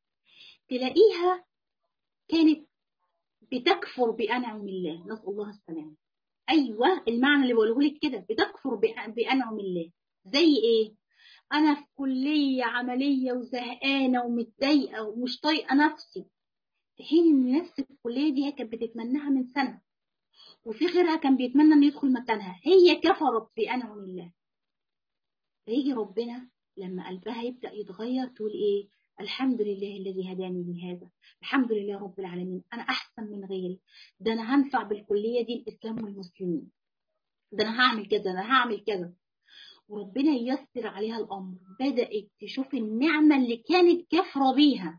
S1: تلاقيها كانت بتكفر بأنعم الله نسأل الله السلامة أيوة المعنى اللي بقوله لك كده بتكفر بأنعم الله زي ايه؟ أنا في كلية عملية وزهقانة ومتضايقة ومش طايقة نفسي في حين إن نفس الكلية دي هي كانت بتتمناها من سنة وفي غيرها كان بيتمنى إنه يدخل مكانها هي كفرت بأنعم الله فيجي ربنا لما قلبها يبدأ يتغير تقول إيه الحمد لله الذي هداني لهذا الحمد لله رب العالمين أنا أحسن من غيري ده أنا هنفع بالكلية دي الإسلام والمسلمين ده أنا هعمل كذا أنا هعمل كذا وربنا ييسر عليها الأمر بدأت تشوف النعمة اللي كانت كافرة بيها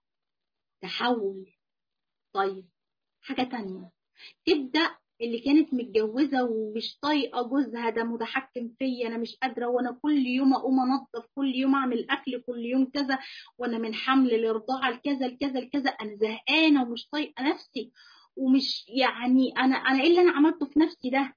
S1: تحول طيب حاجة تانية تبدأ اللي كانت متجوزة ومش طايقة جوزها ده متحكم فيا أنا مش قادرة وأنا كل يوم أقوم أنظف كل يوم أعمل أكل كل يوم كذا وأنا من حمل لرضاعة لكذا لكذا لكذا أنا زهقانة ومش طايقة نفسي ومش يعني أنا أنا إيه اللي أنا عملته في نفسي ده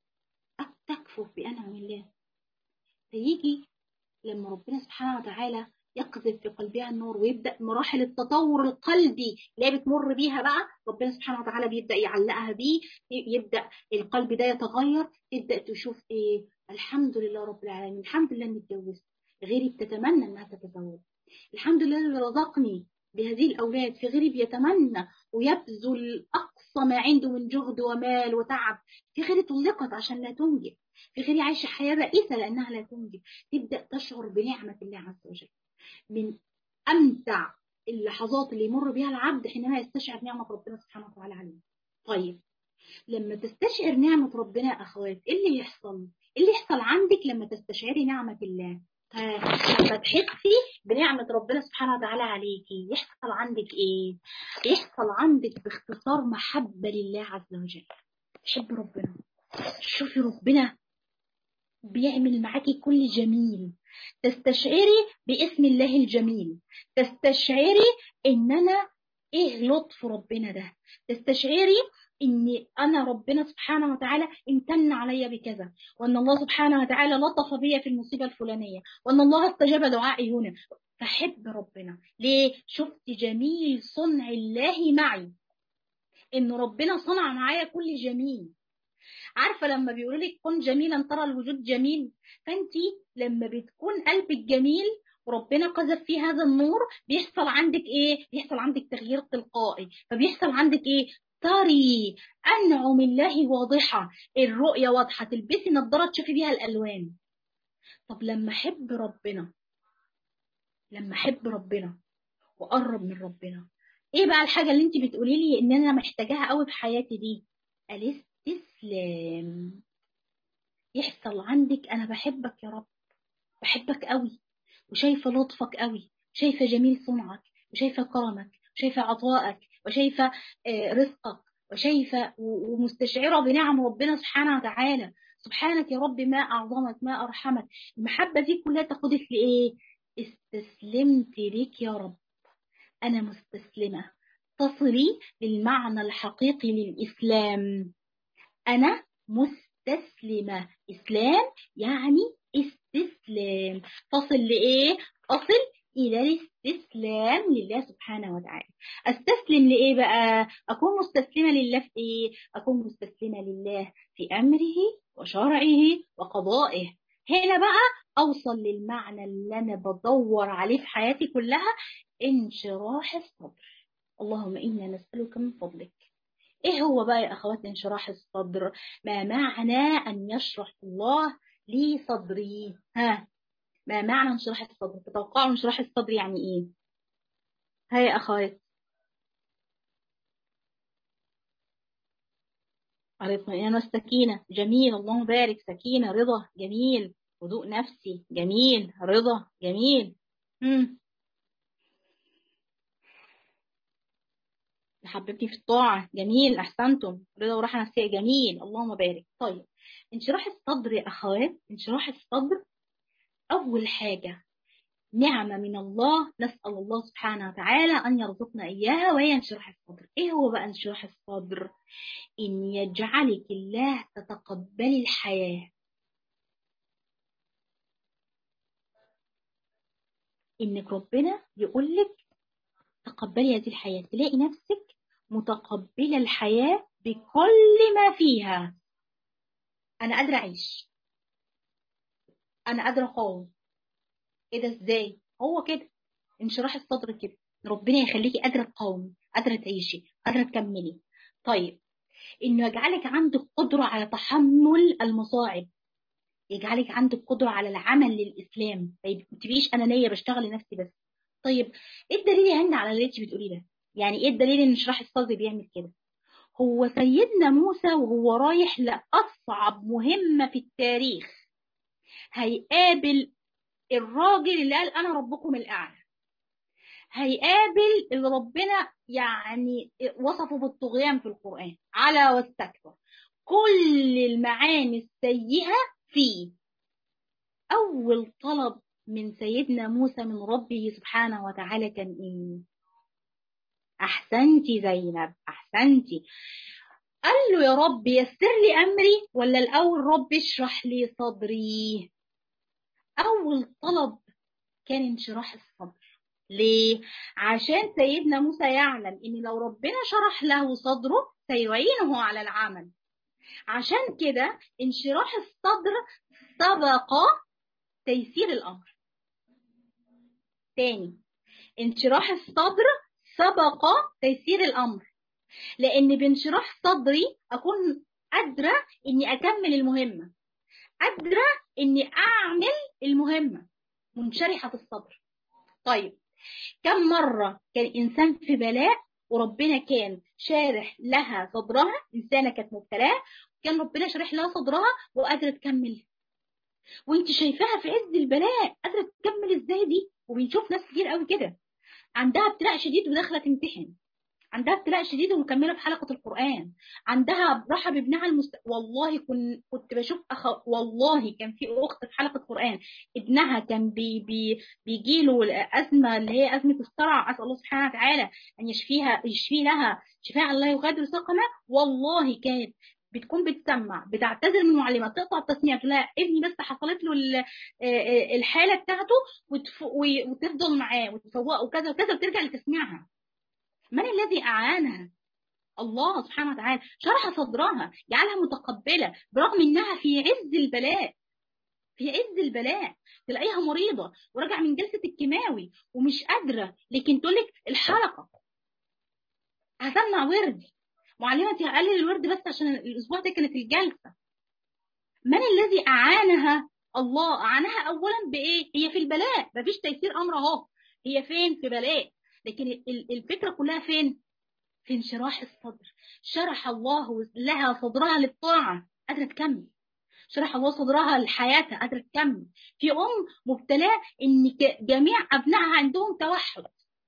S1: تكفر بأنعم الله فيجي لما ربنا سبحانه وتعالى يقذف في قلبها النور ويبدا مراحل التطور القلبي اللي هي بتمر بيها بقى ربنا سبحانه وتعالى بيبدا يعلقها بيه يبدا القلب ده يتغير تبدا تشوف ايه الحمد لله رب العالمين الحمد لله اني اتجوزت غيري بتتمنى انها تتزوج الحمد لله اللي رزقني بهذه الاولاد في غيري بيتمنى ويبذل اقصى ما عنده من جهد ومال وتعب في غيري طلقت عشان لا تنجب في غيري عايشه حياه بائسه لانها لا تنجب تبدا تشعر بنعمه الله عز وجل من امتع اللحظات اللي يمر بها العبد حينما يستشعر نعمه ربنا سبحانه وتعالى عليه طيب لما تستشعر نعمه ربنا يا اخوات ايه اللي يحصل ايه اللي يحصل عندك لما تستشعري نعمه الله لما تحسي بنعمة ربنا سبحانه وتعالى عليكي يحصل عندك ايه يحصل عندك باختصار محبة لله عز وجل تحب ربنا شوفي ربنا بيعمل معاكي كل جميل تستشعري باسم الله الجميل تستشعري ان انا ايه لطف ربنا ده تستشعري ان انا ربنا سبحانه وتعالى امتن عليا بكذا وان الله سبحانه وتعالى لطف بيا في المصيبه الفلانيه وان الله استجاب دعائي هنا فحب ربنا ليه شفت جميل صنع الله معي ان ربنا صنع معايا كل جميل عارفه لما بيقولوا لك كن جميلا ترى الوجود جميل فانت لما بتكون قلبك جميل وربنا قذف فيه هذا النور بيحصل عندك ايه بيحصل عندك تغيير تلقائي فبيحصل عندك ايه تري انعم الله واضحه الرؤيه واضحه تلبسي نظاره تشوفي بيها الالوان طب لما احب ربنا لما احب ربنا واقرب من ربنا ايه بقى الحاجه اللي انت بتقولي لي ان انا محتاجاها قوي في حياتي دي الاستسلام يحصل عندك انا بحبك يا رب بحبك قوي وشايفه لطفك قوي شايفه جميل صنعك وشايفه كرمك وشايفه عطائك وشايفه رزقك وشايفه ومستشعره بنعم ربنا سبحانه وتعالى سبحانك يا رب ما اعظمك ما ارحمك المحبه دي كلها تاخدك لايه استسلمت ليك يا رب انا مستسلمه تصلي للمعنى الحقيقي للاسلام انا مستسلمه اسلام يعني استسلام تصل لايه اصل الى الاستسلام لله سبحانه وتعالى استسلم لايه بقى اكون مستسلمه لله في ايه اكون مستسلمه لله في امره وشرعه وقضائه هنا بقى اوصل للمعنى اللي انا بدور عليه في حياتي كلها انشراح الصدر اللهم انا نسالك من فضلك ايه هو بقى يا اخوات انشراح الصدر ما معنى ان يشرح الله لي صدري ها ما معنى انشراح الصدر تتوقعوا انشراح الصدر يعني ايه ها يا اخوات الاطمئنان والسكينة جميل اللهم بارك سكينة رضا جميل هدوء نفسي جميل رضا جميل مم. حببني في الطاعة جميل أحسنتم رضا وراحة نفسية جميل اللهم بارك طيب انشراح الصدر يا أخوات انشراح الصدر أول حاجة نعمة من الله نسأل الله سبحانه وتعالى أن يرزقنا إياها وهي انشراح الصدر إيه هو بقى انشراح الصدر إن يجعلك الله تتقبلي الحياة إنك ربنا يقول لك تقبلي هذه الحياة تلاقي نفسك متقبلة الحياة بكل ما فيها أنا قادرة أعيش أنا قادرة أقاوم إيه ده إزاي هو كده انشراح الصدر كده ربنا يخليكي قادرة تقاومي قادرة تعيشي قادرة تكملي طيب إنه يجعلك عندك قدرة على تحمل المصاعب يجعلك عندك قدرة على العمل للإسلام طيب ما تبقيش أنانية بشتغل لنفسي بس طيب إيه الدليل يا هند على اللي أنت بتقوليه ده يعني إيه الدليل إن شرح الصدر بيعمل كده هو سيدنا موسى وهو رايح لأصعب مهمة في التاريخ هيقابل الراجل اللي قال أنا ربكم الأعلى هيقابل اللي ربنا يعني وصفه بالطغيان في القرآن على واستكبر كل المعاني السيئة فيه أول طلب من سيدنا موسى من ربه سبحانه وتعالى كان إيه؟ أحسنتي زينب أحسنتي قال له يا رب يسر لي أمري ولا الأول رب اشرح لي صدري أول طلب كان انشراح الصدر ليه؟ عشان سيدنا موسى يعلم إن لو ربنا شرح له صدره سيعينه على العمل عشان كده انشراح الصدر سبق تيسير الأمر تاني انشراح الصدر سبق تيسير الأمر لأن بانشراح صدري أكون قادرة إني أكمل المهمة قادرة إني أعمل المهمة منشرحة الصدر طيب كم مرة كان إنسان في بلاء وربنا كان شارح لها صدرها إنسانة كانت مبتلاة كان ربنا شارح لها صدرها وقادرة تكمل وانت شايفاها في عز البلاء قادرة تكمل ازاي دي وبنشوف ناس كتير قوي كده عندها ابتلاء شديد وداخلة تمتحن عندها ابتلاء شديد ومكمله في حلقه القران عندها راحه بابنها المست... والله كن... كنت بشوف أخ... والله كان في اخت في حلقه قران ابنها كان بي... بي... بيجي له الازمه اللي هي ازمه الصرع اسال الله سبحانه وتعالى ان يشفيها يشفي لها شفاء لا يغادر سقما والله كانت بتكون بتسمع بتعتذر من المعلمات تقطع التسميع تقول لها ابني بس حصلت له الحاله بتاعته وتف... وتفضل معاه وتفوقه وكذا وكذا وترجع لتسميعها من الذي أعانها؟ الله سبحانه وتعالى شرح صدرها جعلها متقبلة برغم إنها في عز البلاء في عز البلاء تلاقيها مريضة وراجع من جلسة الكيماوي ومش قادرة لكن تقول لك الحلقة هسمع ورد معلمتي هقلل الورد بس عشان الأسبوع ده كانت الجلسة من الذي أعانها؟ الله أعانها أولا بإيه؟ هي في البلاء مفيش تيسير أمر أهو هي فين؟ في بلاء لكن الفكرة كلها فين؟ في انشراح الصدر شرح الله لها صدرها للطاعة قادرة تكمل شرح الله صدرها لحياتها قادرة تكمل في أم مبتلاة إن جميع أبنائها عندهم توحد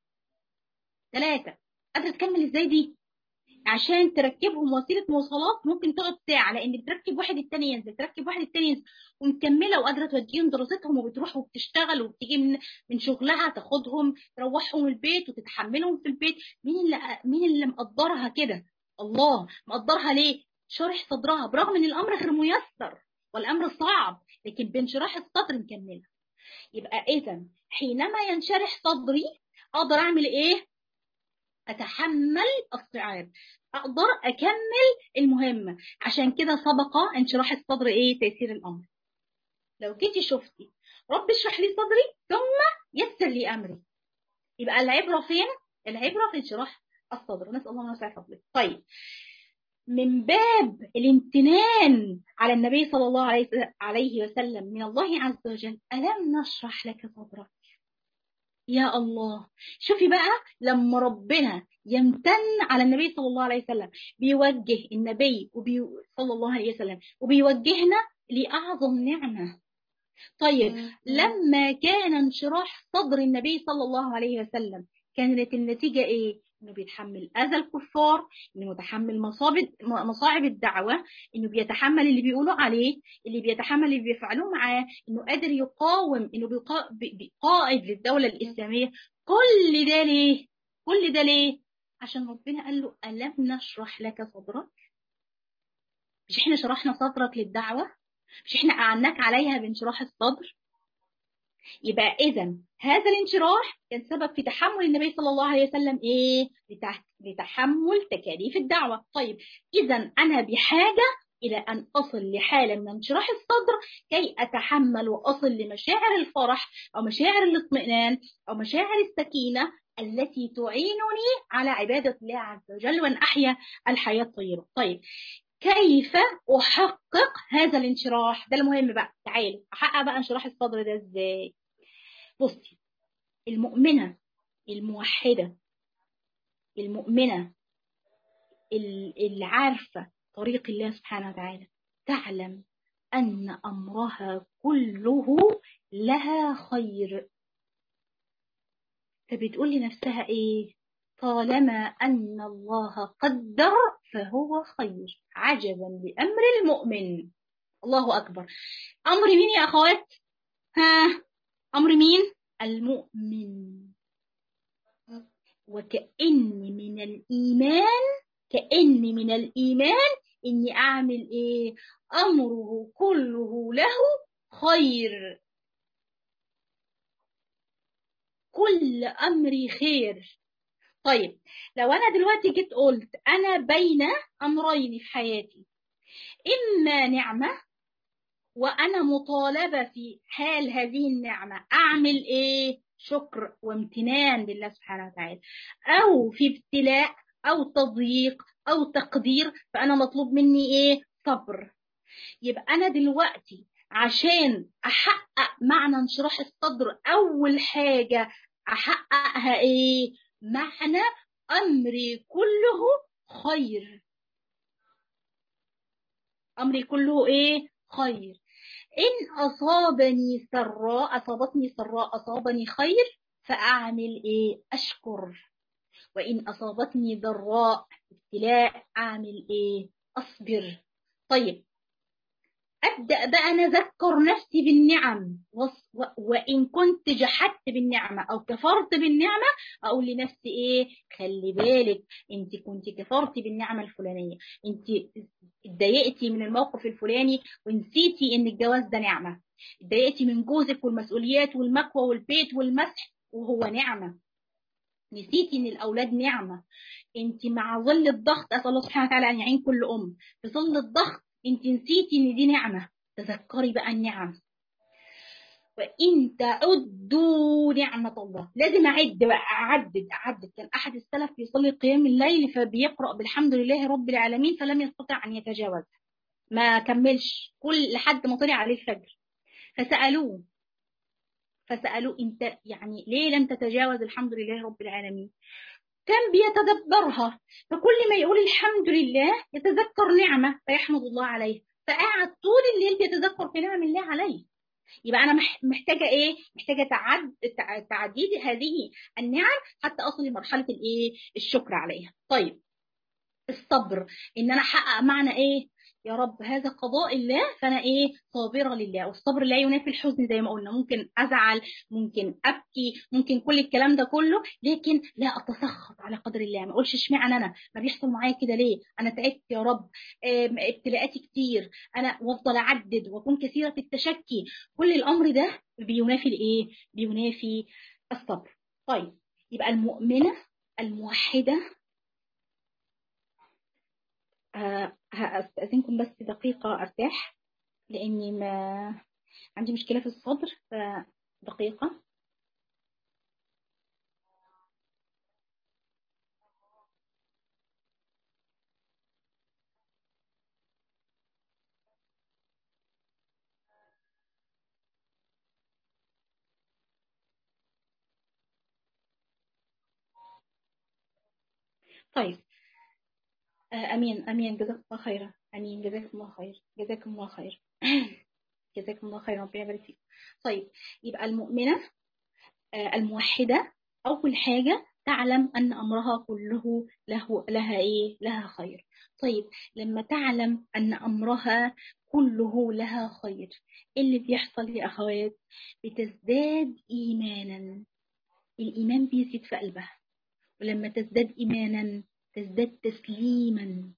S1: ثلاثة قادرة تكمل إزاي دي؟ عشان تركبهم وسيله مواصلات ممكن تقعد ساعه لان بتركب واحد التاني ينزل تركب واحد التاني ينزل ومكمله وقادره توديهم دراستهم وبتروح وبتشتغل وبتيجي من من شغلها تاخدهم تروحهم البيت وتتحملهم في البيت مين اللي مين اللي مقدرها كده الله مقدرها ليه شرح صدرها برغم ان الامر غير ميسر والامر صعب لكن بانشراح الصدر مكمله يبقى اذا حينما ينشرح صدري اقدر اعمل ايه اتحمل الصعاب اقدر اكمل المهمه عشان كده سبق انشراح الصدر ايه تيسير الامر لو جيتي شفتي رب اشرح لي صدري ثم يسر لي امري يبقى العبره فين العبره في انشراح الصدر نسال الله ان يسع فضلك طيب من باب الامتنان على النبي صلى الله عليه وسلم من الله عز وجل ألم نشرح لك صدرك يا الله شوفي بقى لما ربنا يمتن على النبي صلى الله عليه وسلم بيوجه النبي وبي... صلى الله عليه وسلم وبيوجهنا لأعظم نعمة طيب لما كان انشراح صدر النبي صلى الله عليه وسلم كانت النتيجة ايه؟ انه بيتحمل اذى الكفار انه متحمل مصاب مصاعب الدعوه انه بيتحمل اللي بيقولوا عليه اللي بيتحمل اللي بيفعلوه معاه انه قادر يقاوم انه بيقا... قائد للدوله الاسلاميه كل ده ليه كل ده ليه عشان ربنا قال له الم نشرح لك صدرك مش احنا شرحنا صدرك للدعوه مش احنا قعدناك عليها بانشراح الصدر يبقى اذا هذا الانشراح كان سبب في تحمل النبي صلى الله عليه وسلم ايه لتحمل تكاليف الدعوه طيب اذا انا بحاجه الى ان اصل لحاله من انشراح الصدر كي اتحمل واصل لمشاعر الفرح او مشاعر الاطمئنان او مشاعر السكينه التي تعينني على عباده الله عز وجل وان احيا الحياه الطيبه طيب كيف احقق هذا الانشراح ده المهم بقى تعالوا احقق بقى انشراح الصدر ده ازاي بصي المؤمنه الموحده المؤمنه اللي عارفه طريق الله سبحانه وتعالى تعلم ان امرها كله لها خير فبتقول لنفسها ايه طالما ان الله قدر فهو خير عجبا لامر المؤمن الله اكبر امر مين يا اخوات ها امر مين المؤمن وكأن من الإيمان كأن من الإيمان إني أعمل إيه أمره كله له خير كل أمري خير طيب لو أنا دلوقتي جيت قلت أنا بين أمرين في حياتي إما نعمة وأنا مطالبة في حال هذه النعمة أعمل إيه شكر وامتنان لله سبحانه وتعالى أو في ابتلاء أو تضييق أو تقدير فأنا مطلوب مني إيه صبر يبقى أنا دلوقتي عشان أحقق معنى انشراح الصدر أول حاجة أحققها إيه معنى أمري كله خير أمري كله إيه خير إن أصابني سراء أصابتني سراء أصابني خير فأعمل إيه أشكر وإن أصابتني ضراء ابتلاء أعمل إيه أصبر طيب أبدأ بقى نذكر نفسي بالنعم وإن كنت جحدت بالنعمة أو كفرت بالنعمة أقول لنفسي إيه خلي بالك أنت كنت كفرتي بالنعمة الفلانية أنت اتضايقتي من الموقف الفلاني ونسيتي إن الجواز ده نعمة اتضايقتي من جوزك والمسؤوليات والمكوى والبيت والمسح وهو نعمة نسيتي ان الاولاد نعمه انت مع ظل الضغط اسال الله سبحانه وتعالى ان يعين كل ام في ظل الضغط انت نسيتي ان دي نعمه تذكري بقى النعم وان تعدوا نعمه الله لازم اعد بقى اعدد اعدد كان احد السلف بيصلي قيام الليل فبيقرا بالحمد لله رب العالمين فلم يستطع ان يتجاوز ما كملش كل لحد ما طلع عليه الفجر فسالوه فسألوه انت يعني ليه لم تتجاوز الحمد لله رب العالمين كان بيتدبرها فكل ما يقول الحمد لله يتذكر نعمة فيحمد الله عليه فقعد طول الليل بيتذكر في نعم الله عليه يبقى انا محتاجه ايه محتاجه تعد تعديد هذه النعم حتى اصل لمرحله الايه الشكر عليها طيب الصبر ان انا احقق معنى ايه يا رب هذا قضاء الله فانا ايه صابره لله والصبر لا ينافي الحزن زي ما قلنا ممكن ازعل ممكن ابكي ممكن كل الكلام ده كله لكن لا اتسخط على قدر الله ما اقولش اشمعنى انا ما بيحصل معايا كده ليه انا تعبت يا رب ابتلاءاتي كتير انا وافضل اعدد واكون كثيره في التشكي كل الامر ده بينافي الايه بينافي الصبر طيب يبقى المؤمنه الموحده هستأذنكم بس دقيقة أرتاح لأني ما عندي مشكلة في الصدر فدقيقة طيب آه، امين امين جزاكم الله خيرا امين جزاكم الله خير جزاكم الله خير جزاكم الله خيرا ربنا يبارك فيكم طيب يبقى المؤمنه آه، الموحده اول حاجه تعلم ان امرها كله له لها ايه لها خير طيب لما تعلم ان امرها كله لها خير إيه اللي بيحصل يا اخوات بتزداد ايمانا الايمان بيزيد في قلبها ولما تزداد ايمانا تزداد تسليما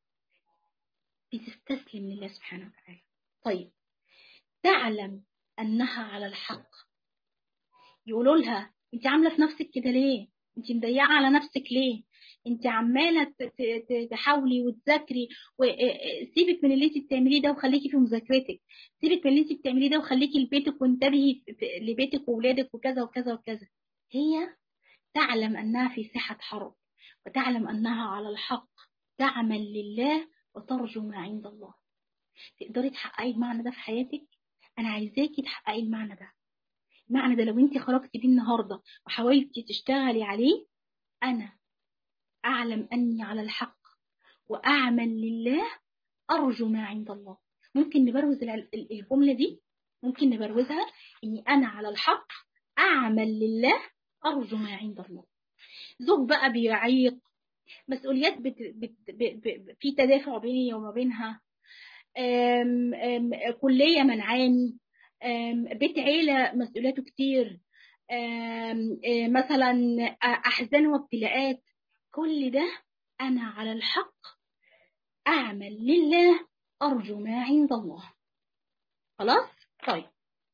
S1: بتستسلم لله سبحانه وتعالى طيب تعلم انها على الحق يقولوا لها انت عامله في نفسك كده ليه انت مضيعه على نفسك ليه انت عماله ت- ت- ت- تحاولي وتذاكري وسيبك من اللي انت بتعمليه ده وخليكي في مذاكرتك سيبك من اللي انت بتعمليه ده وخليكي لبيتك وانتبهي في- في- لبيتك واولادك وكذا وكذا وكذا هي تعلم انها في ساحه حرب وتعلم انها على الحق تعمل لله وترجو ما عند الله تقدري تحققي المعنى ده في حياتك انا عايزاكي تحققي المعنى ده المعنى ده لو انت خرجتي بيه النهارده وحاولتي تشتغلي عليه انا اعلم اني على الحق واعمل لله ارجو ما عند الله ممكن نبروز الع- ال- الجمله دي ممكن نبروزها اني انا على الحق اعمل لله ارجو ما عند الله زوج بقى بيعيق مسؤوليات بت... بت... ب... ب... في تدافع بيني وما بينها أم... أم... كلية منعاني أم... بيت عيلة مسؤولياته كتير أم... أم... مثلا أحزان وابتلاءات كل ده أنا على الحق أعمل لله أرجو ما عند الله خلاص طيب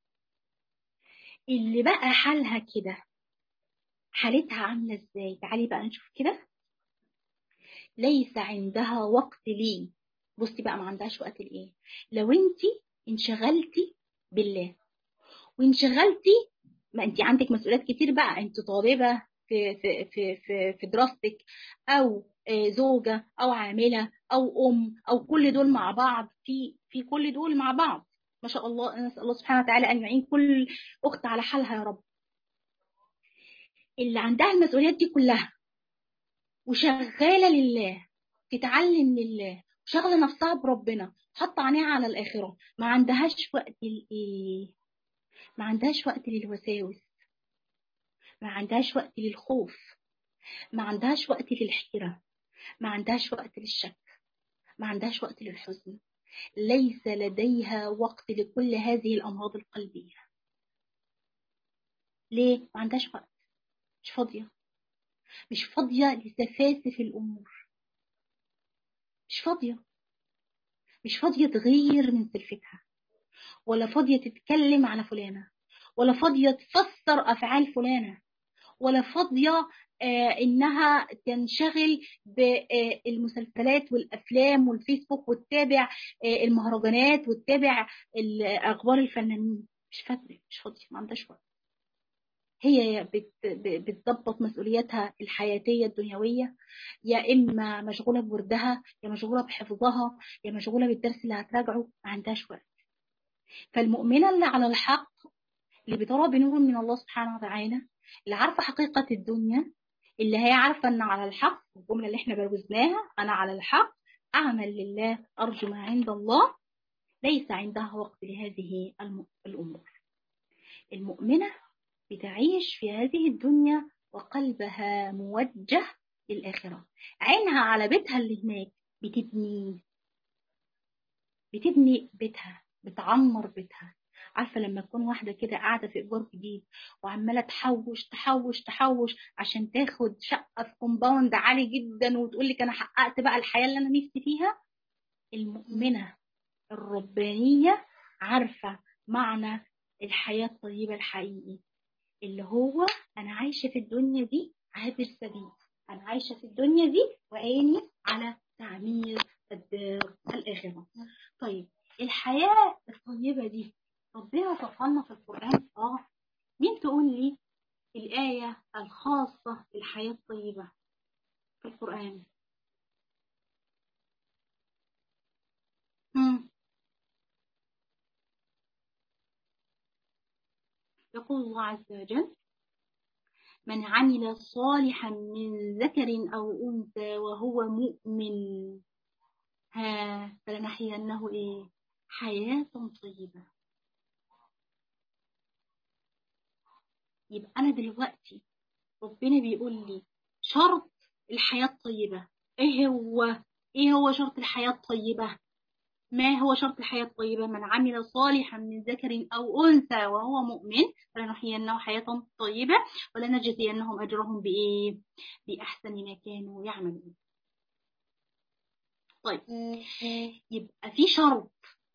S1: اللي بقى حالها كده حالتها عاملة ازاي تعالي بقى نشوف كده ليس عندها وقت ليه بصي بقى ما عندهاش وقت لايه لو انت انشغلتي بالله وانشغلتي ما انت عندك مسؤوليات كتير بقى انت طالبه في في في في, في دراستك او آه، زوجه او عامله او ام او كل دول مع بعض في في كل دول مع بعض ما شاء الله نسال الله سبحانه وتعالى ان يعين كل اخت على حالها يا رب اللي عندها المسؤوليات دي كلها وشغاله لله تتعلم لله وشغله نفسها بربنا حاطه عينيها على الاخره ما عندهاش وقت لايه ما عندهاش وقت للوساوس ما عندهاش وقت للخوف ما عندهاش وقت للحيرة ما عندهاش وقت للشك ما عندهاش وقت للحزن ليس لديها وقت لكل هذه الأمراض القلبية ليه؟ ما عندهاش وقت مش فاضية مش فاضية لسفاسف الأمور مش فاضية مش فاضية تغير من سلفتها ولا فاضية تتكلم على فلانة ولا فاضية تفسر أفعال فلانة ولا فاضية آه إنها تنشغل بالمسلسلات والأفلام والفيسبوك وتتابع آه المهرجانات وتتابع ال- أخبار الفنانين مش فاضية مش فاضية ما عندهاش وقت هي بت- ب- بتضبط مسؤولياتها الحياتية الدنيوية يا إما مشغولة بوردها يا مشغولة بحفظها يا مشغولة بالدرس اللي هتراجعه ما عندهاش وقت فالمؤمنة اللي على الحق اللي بترى بنور من الله سبحانه وتعالى اللي عارفة حقيقة الدنيا اللي هي عارفة أن على الحق الجملة اللي احنا بروزناها أنا على الحق أعمل لله أرجو ما عند الله ليس عندها وقت لهذه الم- الأمور المؤمنة بتعيش في هذه الدنيا وقلبها موجه للآخرة عينها على بيتها اللي هناك بتبنيه بتبني بيتها بتعمر بيتها عارفة لما تكون واحدة كده قاعدة في إيجار جديد وعمالة تحوش تحوش تحوش عشان تاخد شقة في كومباوند عالي جدا وتقول لك أنا حققت بقى الحياة اللي أنا نفسي فيها المؤمنة الربانية عارفة معنى الحياة الطيبة الحقيقي اللي هو أنا عايشة في الدنيا دي عابر سبيل أنا عايشة في الدنيا دي وعيني على تعمير الدار الآخرة طيب الحياة الطيبة دي ربنا وصفها في القرآن اه مين تقول لي الآية الخاصة بالحياة الطيبة في القرآن مم. يقول الله عز وجل من عمل صالحا من ذكر أو أنثى وهو مؤمن ها فلنحيينه إيه حياة طيبة يبقى أنا دلوقتي ربنا بيقول لي شرط الحياة الطيبة إيه هو إيه هو شرط الحياة الطيبة ما هو شرط الحياة الطيبة من عمل صالحا من ذكر أو أنثى وهو مؤمن فلنحيينه حياة طيبة ولنجزينهم أجرهم بإيه بأحسن ما كانوا يعملون طيب يبقى في شرط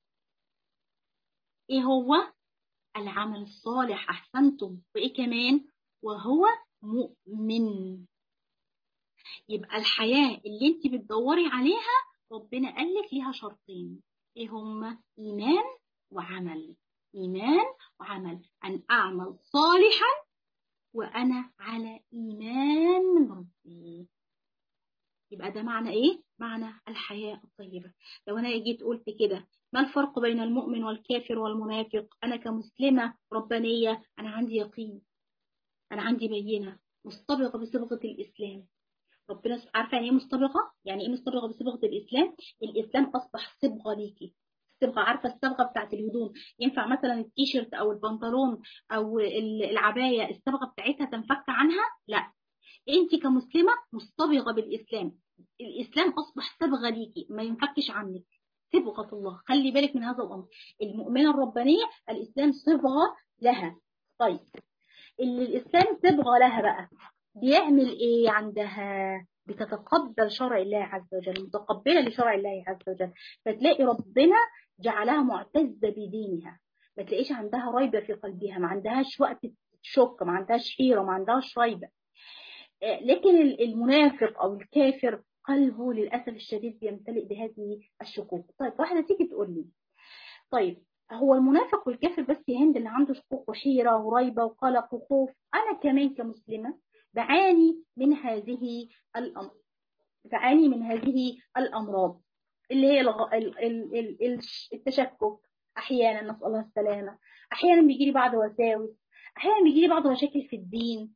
S1: ايه هو العمل الصالح احسنتم وايه كمان وهو مؤمن يبقى الحياة اللي انت بتدوري عليها ربنا قال لك ليها شرطين ايه هما ايمان وعمل ايمان وعمل ان اعمل صالحا وانا على ايمان من ربي يبقى ده معنى ايه معنى الحياة الطيبة لو انا جيت قلت كده ما الفرق بين المؤمن والكافر والمنافق انا كمسلمة ربانية انا عندي يقين انا عندي بينة مصطبغة بصبغة الاسلام ربنا عارفه يعني ايه مصطبغه يعني ايه مصطبغه بصبغه الاسلام الاسلام اصبح صبغه ليكي الصبغه عارفه الصبغه بتاعت الهدوم ينفع مثلا التيشيرت او البنطلون او العبايه الصبغه بتاعتها تنفك عنها لا انت كمسلمه مصطبغه بالاسلام الاسلام اصبح صبغه ليكي ما ينفكش عنك صبغه الله خلي بالك من هذا الامر المؤمنه الربانيه الاسلام صبغه لها طيب اللي الاسلام صبغه لها بقى بيعمل ايه عندها بتتقبل شرع الله عز وجل متقبله لشرع الله عز وجل فتلاقي ربنا جعلها معتزه بدينها ما تلاقيش عندها ريبه في قلبها ما عندهاش وقت شك ما عندهاش حيره ما عندهاش ريبه لكن المنافق او الكافر قلبه للاسف الشديد بيمتلئ بهذه الشكوك طيب واحده تيجي تقول لي طيب هو المنافق والكافر بس يا هند اللي عنده شكوك وحيره وريبه وقلق وخوف انا كمان كمسلمه بعاني من هذه الأمر بعاني من هذه الأمراض اللي هي الغ... ال... ال... ال... التشكك أحيانا نسأل الله السلامة أحيانا بيجي لي بعض وساوس أحيانا بيجي لي بعض مشاكل في الدين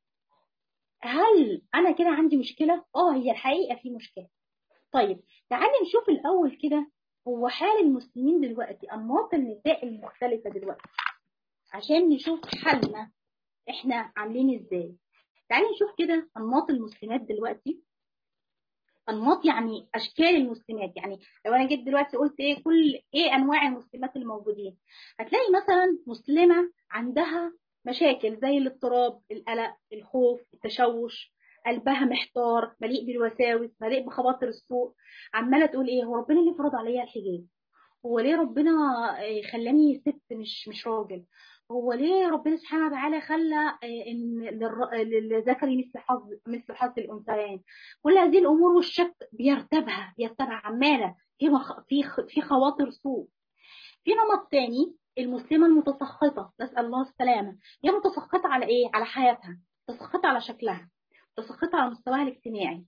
S1: هل أنا كده عندي مشكلة؟ آه هي الحقيقة في مشكلة طيب تعالي نشوف الأول كده هو حال المسلمين دلوقتي أنماط النساء المختلفة دلوقتي عشان نشوف حالنا احنا عاملين ازاي تعالي نشوف كده انماط المسلمات دلوقتي انماط يعني اشكال المسلمات يعني لو انا جيت دلوقتي قلت ايه كل ايه انواع المسلمات الموجودين هتلاقي مثلا مسلمه عندها مشاكل زي الاضطراب القلق الخوف التشوش قلبها محتار مليء بالوساوس مليء بخواطر السوء عماله تقول ايه هو ربنا ليه فرض عليا الحجاب هو ليه ربنا خلاني ست مش مش راجل هو ليه ربنا سبحانه وتعالى خلى ان للذكر مثل حظ مثل حظ الانثيين كل هذه الامور والشك بيرتبها بيرتبها عماله في في في خواطر سوء في نمط تاني المسلمه المتسخطه نسال الله السلامه هي متسخطه على ايه على حياتها متسخطه على شكلها متسخطه على مستواها الاجتماعي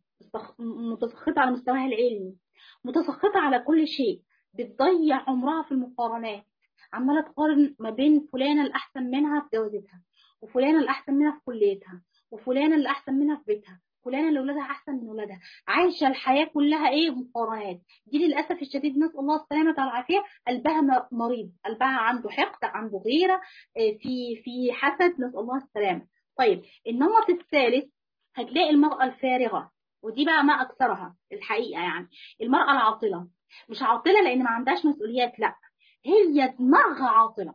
S1: متسخطه على مستواها العلمي متسخطه على كل شيء بتضيع عمرها في المقارنات عماله تقارن ما بين فلانه الاحسن منها في جوازتها وفلانه الاحسن منها في كليتها وفلانه اللي احسن منها في بيتها فلانه اللي ولادها احسن من ولادها عايشه الحياه كلها ايه مقارنات دي للاسف الشديد نسال الله السلامه والعافيه قلبها مريض قلبها عنده حقد عنده غيره في في حسد نسال الله السلامه طيب النمط الثالث هتلاقي المراه الفارغه ودي بقى ما اكثرها الحقيقه يعني المراه العاطله مش عاطله لان ما عندهاش مسؤوليات لا هي دماغها عاطله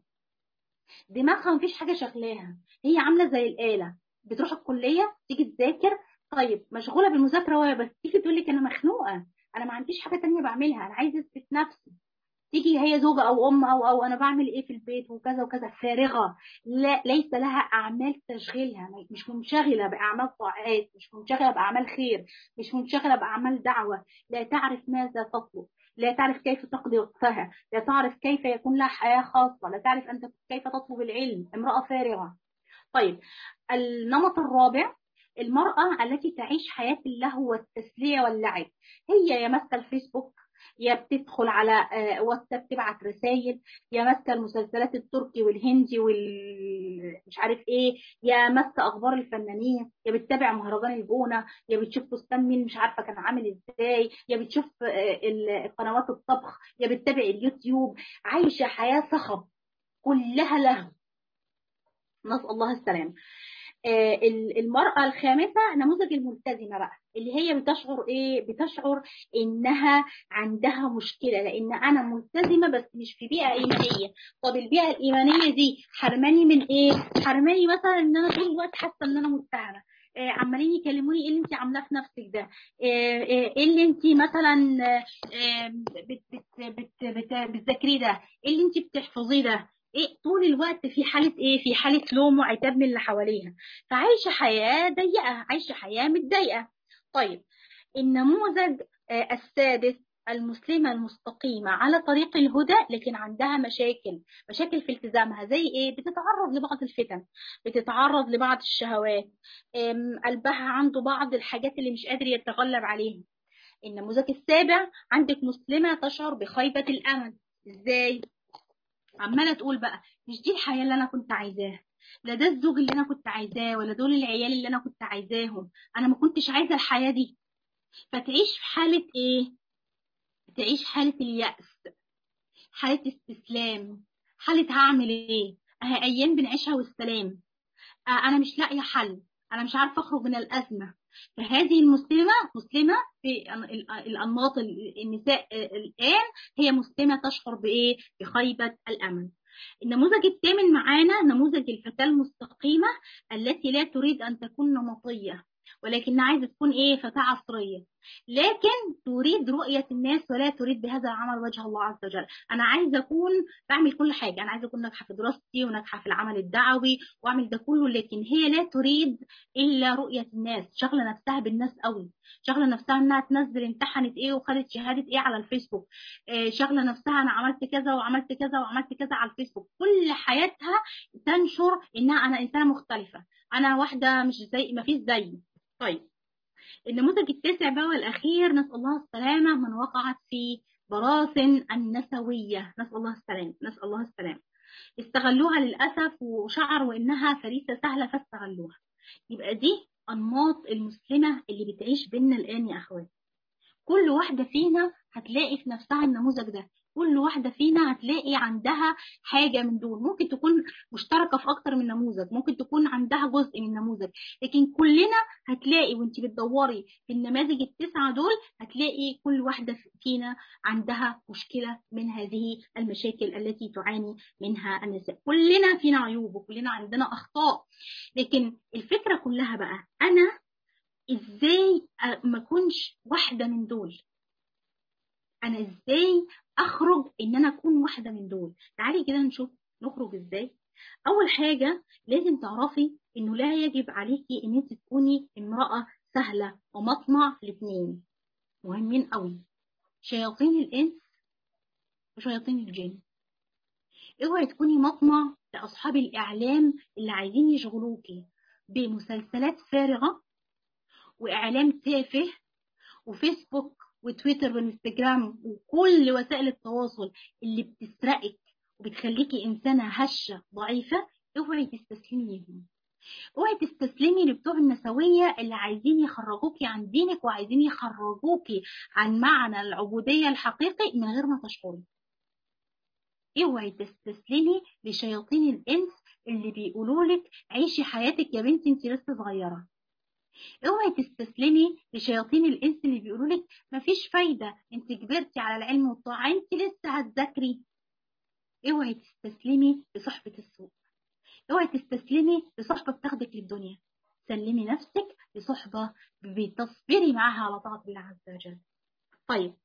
S1: دماغها مفيش حاجه شغلاها هي عامله زي الاله بتروح الكليه تيجي تذاكر طيب مشغوله بالمذاكره وهي بس تيجي تقول لك انا مخنوقه انا ما عنديش حاجه تانية بعملها انا عايزه اثبت نفسي تيجي هي زوجة أو أم أو أو أنا بعمل إيه في البيت وكذا وكذا فارغة لا ليس لها أعمال تشغيلها مش منشغلة بأعمال طاعات مش منشغلة بأعمال خير مش منشغلة بأعمال دعوة لا تعرف ماذا تطلب لا تعرف كيف تقضي وقتها لا تعرف كيف يكون لها حياة خاصة لا تعرف أنت كيف تطلب العلم امرأة فارغة طيب النمط الرابع المرأة التي تعيش حياة اللهو والتسلية واللعب هي يا ماسكة الفيسبوك يا بتدخل على واتساب تبعت رسائل يا ماسكه المسلسلات التركي والهندي مش عارف ايه يا مس اخبار الفنانين يا بتتابع مهرجان الجونه يا بتشوف فستان مين مش عارفه كان عامل ازاي يا بتشوف قنوات الطبخ يا بتتابع اليوتيوب عايشه حياه صخب كلها لهو نسال الله السلامه المرأة الخامسة نموذج الملتزمة بقى اللي هي بتشعر ايه بتشعر انها عندها مشكلة لان انا ملتزمة بس مش في بيئة ايمانية طب البيئة الايمانية دي حرماني من ايه حرماني مثلا ان انا طول الوقت حاسة ان انا متهمة إيه عمالين يكلموني ايه اللي انت عاملاه في نفسك ده ايه, إيه اللي انت مثلا بتذاكريه ده ايه اللي انت بتحفظيه ده ايه طول الوقت في حاله ايه في حاله لوم وعتاب من اللي حواليها فعايشه حياه ضيقه عايشه حياه متضايقه طيب النموذج السادس المسلمه المستقيمه على طريق الهدى لكن عندها مشاكل مشاكل في التزامها زي ايه بتتعرض لبعض الفتن بتتعرض لبعض الشهوات قلبها عنده بعض الحاجات اللي مش قادر يتغلب عليها النموذج السابع عندك مسلمه تشعر بخيبه الامل ازاي عماله تقول بقى مش دي الحياه اللي انا كنت عايزاها لا ده الزوج اللي انا كنت عايزاه ولا دول العيال اللي انا كنت عايزاهم انا ما كنتش عايزه الحياه دي فتعيش في حاله ايه تعيش حاله اليأس حاله استسلام حاله هعمل ايه اهي ايام بنعيشها والسلام آه انا مش لاقيه حل انا مش عارفه اخرج من الازمه فهذه المسلمة مسلمة في الأنماط النساء الآن هي مسلمة تشعر بإيه؟ بخيبة الأمل. النموذج الثامن معانا نموذج الفتاة المستقيمة التي لا تريد أن تكون نمطية ولكنها عايزة تكون إيه؟ فتاة عصرية. لكن تريد رؤية الناس ولا تريد بهذا العمل وجه الله عز وجل أنا عايزة أكون بعمل كل حاجة أنا عايزة أكون ناجحة في دراستي وناجحة في العمل الدعوي وأعمل ده كله لكن هي لا تريد إلا رؤية الناس شغلة نفسها بالناس قوي شغلة نفسها إنها تنزل امتحنت إيه وخدت شهادة إيه على الفيسبوك شغلة نفسها أنا عملت كذا وعملت كذا وعملت كذا على الفيسبوك كل حياتها تنشر إنها أنا إنسانة مختلفة أنا واحدة مش زي ما فيش زيي طيب النموذج التاسع بقى والأخير نسأل الله السلامة من وقعت في براثن النسوية نسأل الله السلامة نسأل الله السلامة استغلوها للأسف وشعروا إنها فريسة سهلة فاستغلوها يبقى دي أنماط المسلمة اللي بتعيش بينا الآن يا أخوات كل واحدة فينا هتلاقي في نفسها النموذج ده كل واحدة فينا هتلاقي عندها حاجة من دول ممكن تكون مشتركة في أكتر من نموذج ممكن تكون عندها جزء من نموذج لكن كلنا هتلاقي وانت بتدوري في النماذج التسعة دول هتلاقي كل واحدة فينا عندها مشكلة من هذه المشاكل التي تعاني منها النساء كلنا فينا عيوب وكلنا عندنا أخطاء لكن الفكرة كلها بقى أنا ازاي ما اكونش واحدة من دول انا ازاي اخرج ان انا اكون واحده من دول تعالي كده نشوف نخرج ازاي اول حاجه لازم تعرفي انه لا يجب عليكي ان انت تكوني امراه سهله ومطمع الاثنين مهمين قوي شياطين الانس وشياطين الجن اوعي تكوني مطمع لاصحاب الاعلام اللي عايزين يشغلوكي بمسلسلات فارغه واعلام تافه وفيسبوك وتويتر وانستجرام وكل وسائل التواصل اللي بتسرقك وبتخليكي انسانه هشه ضعيفه اوعي تستسلمي ليهم اوعي تستسلمي لبتوع النسويه اللي عايزين يخرجوكي عن دينك وعايزين يخرجوكي عن معنى العبوديه الحقيقي من غير ما تشعري اوعي تستسلمي لشياطين الانس اللي بيقولوا لك عيشي حياتك يا بنتي انت لسه صغيره اوعي تستسلمي لشياطين الانس اللي بيقولوا لك مفيش فايده انت كبرتي على العلم والطاعه انت لسه هتذاكري اوعي تستسلمي لصحبه السوء اوعي تستسلمي لصحبه بتاخدك للدنيا سلمي نفسك لصحبه بتصبري معاها على طاعه الله عز وجل طيب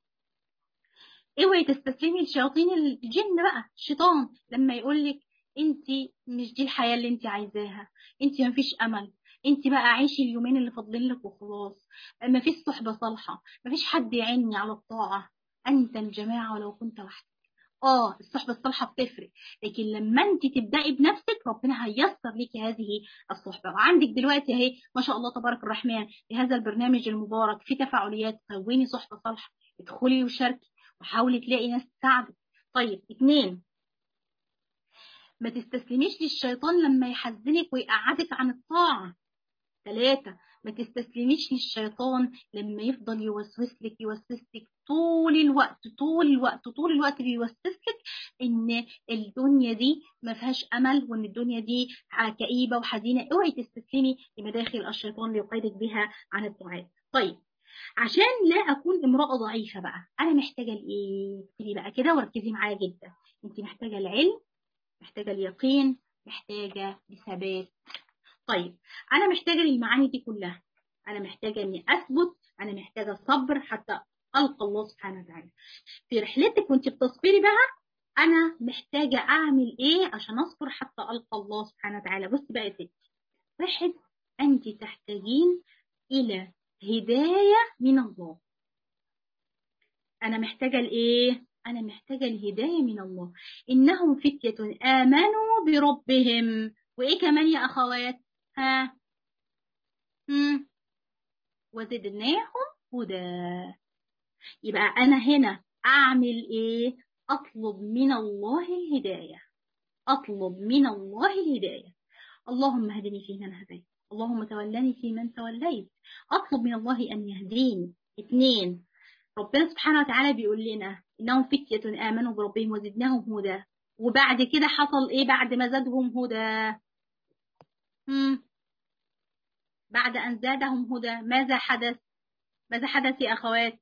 S1: اوعي تستسلمي لشياطين الجن بقى الشيطان لما يقول لك انت مش دي الحياه اللي انت عايزاها انت مفيش امل انت بقى عيشي اليومين اللي فاضلين لك وخلاص ما فيش صحبه صالحه ما فيش حد يعيني على الطاعه انت الجماعه ولو كنت وحدك اه الصحبه الصالحه بتفرق لكن لما انت تبداي بنفسك ربنا هيسر ليكي هذه الصحبه وعندك دلوقتي اهي ما شاء الله تبارك الرحمن في هذا البرنامج المبارك في تفاعليات كوني صحبه صالحه ادخلي وشاركي وحاولي تلاقي ناس تساعدك طيب اتنين ما تستسلميش للشيطان لما يحزنك ويقعدك عن الطاعة ثلاثة ما تستسلميش للشيطان لما يفضل يوسوس لك يوسوس لك طول الوقت طول الوقت طول الوقت بيوسوس لك ان الدنيا دي ما فيهاش امل وان الدنيا دي كئيبه وحزينه اوعي تستسلمي لمداخل الشيطان ليقيدك بها عن الطاعات طيب عشان لا اكون امراه ضعيفه بقى انا محتاجه لايه اكتبي بقى كده وركزي معايا جدا انت محتاجه العلم محتاجه اليقين محتاجه لثبات طيب انا محتاجه للمعاني دي كلها انا محتاجه اني اثبت انا محتاجه صبر حتى القى الله سبحانه وتعالى في رحلتك وانت بتصبري بقى انا محتاجه اعمل ايه عشان اصبر حتى القى الله سبحانه وتعالى بصي بقى يا ستي واحد انت تحتاجين الى هدايه من الله انا محتاجه لايه انا محتاجه الهدايه من الله انهم فتيه امنوا بربهم وايه كمان يا اخوات ها هم. وزدناهم هدى يبقى انا هنا اعمل ايه اطلب من الله الهدايه اطلب من الله الهدايه اللهم هدني فيمن هديت اللهم تولني فيمن توليت اطلب من الله ان يهديني اثنين ربنا سبحانه وتعالى بيقول لنا انهم فتيه امنوا بربهم وزدناهم هدى وبعد كده حصل ايه بعد ما زادهم هدى مم. بعد أن زادهم هدى ماذا حدث ماذا حدث يا أخوات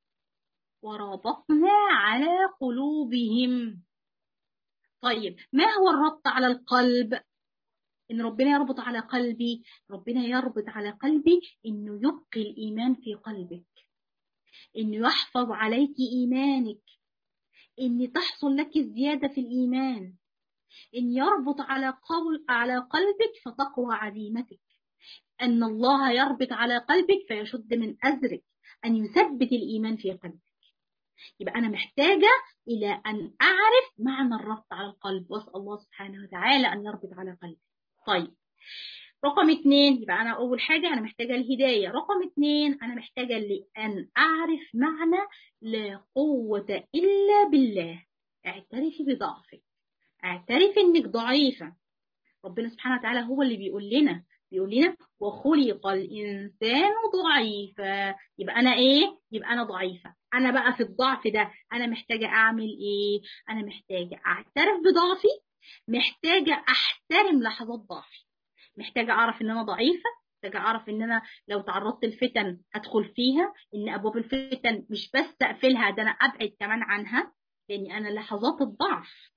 S1: وربطنا على قلوبهم طيب ما هو الربط على القلب إن ربنا يربط على قلبي ربنا يربط على قلبي إنه يبقي الإيمان في قلبك إنه يحفظ عليك إيمانك إن تحصل لك الزيادة في الإيمان إن يربط على قول على قلبك فتقوى عزيمتك أن الله يربط على قلبك فيشد من أزرك أن يثبت الإيمان في قلبك يبقى أنا محتاجة إلى أن أعرف معنى الربط على القلب وأسأل الله سبحانه وتعالى أن يربط على قلبي طيب رقم اثنين يبقى أنا أول حاجة أنا محتاجة الهداية رقم اثنين أنا محتاجة لأن أعرف معنى لا قوة إلا بالله اعترفي بضعفك اعترفي إنك ضعيفة ربنا سبحانه وتعالى هو اللي بيقول لنا بيقول لنا وخلق الإنسان ضعيفا يبقى أنا إيه؟ يبقى أنا ضعيفة أنا بقى في الضعف ده أنا محتاجة أعمل إيه؟ أنا محتاجة أعترف بضعفي محتاجة أحترم لحظات ضعفي محتاجة أعرف إن أنا ضعيفة محتاجة أعرف إن أنا لو تعرضت لفتن هدخل فيها إن أبواب الفتن مش بس أقفلها ده أنا أبعد كمان عنها لأن أنا لحظات الضعف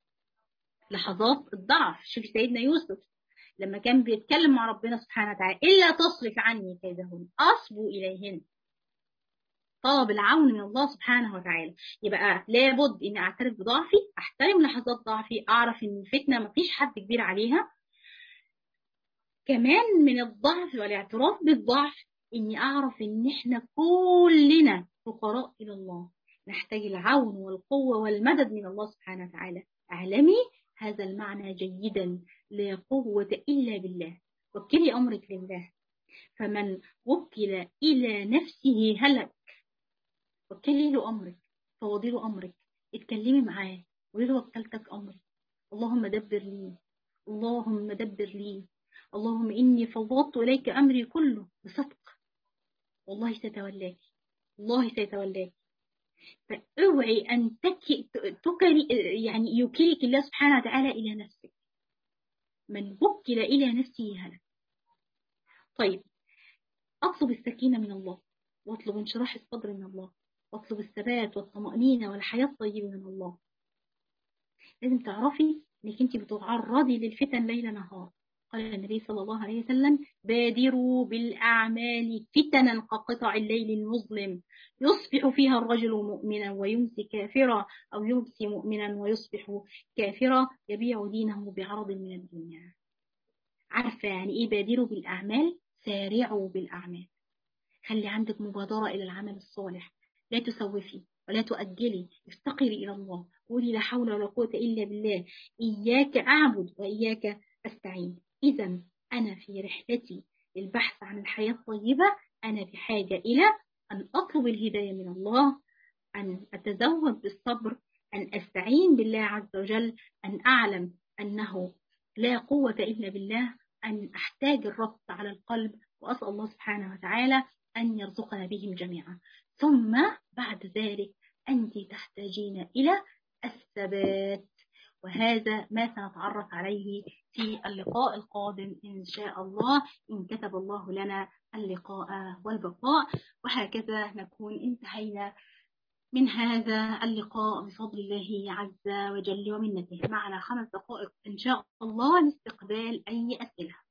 S1: لحظات الضعف شوف سيدنا يوسف لما كان بيتكلم مع ربنا سبحانه وتعالى إلا تصرف عني كيدهن أصبو إليهن طلب العون من الله سبحانه وتعالى يبقى لابد إني أعترف بضعفي أحترم لحظات ضعفي أعرف إن الفتنة مفيش حد كبير عليها كمان من الضعف والاعتراف بالضعف إني أعرف إن إحنا كلنا فقراء إلى الله نحتاج العون والقوة والمدد من الله سبحانه وتعالى اعلمي هذا المعنى جيدا لا قوة إلا بالله وكلي أمرك لله فمن وكل إلى نفسه هلك وكلي له أمرك فوضي له أمرك اتكلمي معاه قولي له وكلتك أمري اللهم دبر لي اللهم دبر لي اللهم إني فوضت إليك أمري كله بصدق والله سيتولاك الله سيتولاك فاوعي أن تكي تكري يعني يكلك الله سبحانه وتعالى إلى نفسك من وكل إلى نفسه هلك طيب أطلب السكينة من الله واطلب انشراح الصدر من الله واطلب الثبات والطمأنينة والحياة الطيبة من الله لازم تعرفي انك انت بتعرضي للفتن ليل نهار قال النبي صلى الله عليه وسلم بادروا بالأعمال فتنا كقطع الليل المظلم يصبح فيها الرجل مؤمنا ويمسي كافرا أو يمسي مؤمنا ويصبح كافرا يبيع دينه بعرض من الدنيا عارفة يعني إيه بادروا بالأعمال سارعوا بالأعمال خلي عندك مبادرة إلى العمل الصالح لا تسوفي ولا تؤجلي افتقري إلى الله قولي لا حول ولا قوة إلا بالله إياك أعبد وإياك أستعين إذا أنا في رحلتي للبحث عن الحياة الطيبة أنا بحاجة إلى أن أطلب الهداية من الله أن أتزود بالصبر أن أستعين بالله عز وجل أن أعلم أنه لا قوة إلا بالله أن أحتاج الربط على القلب وأسأل الله سبحانه وتعالى أن يرزقنا بهم جميعا ثم بعد ذلك أنت تحتاجين إلى الثبات وهذا ما سنتعرف عليه في اللقاء القادم إن شاء الله إن كتب الله لنا اللقاء والبقاء وهكذا نكون انتهينا من هذا اللقاء بفضل الله عز وجل ومنته معنا خمس دقائق إن شاء الله لاستقبال أي أسئلة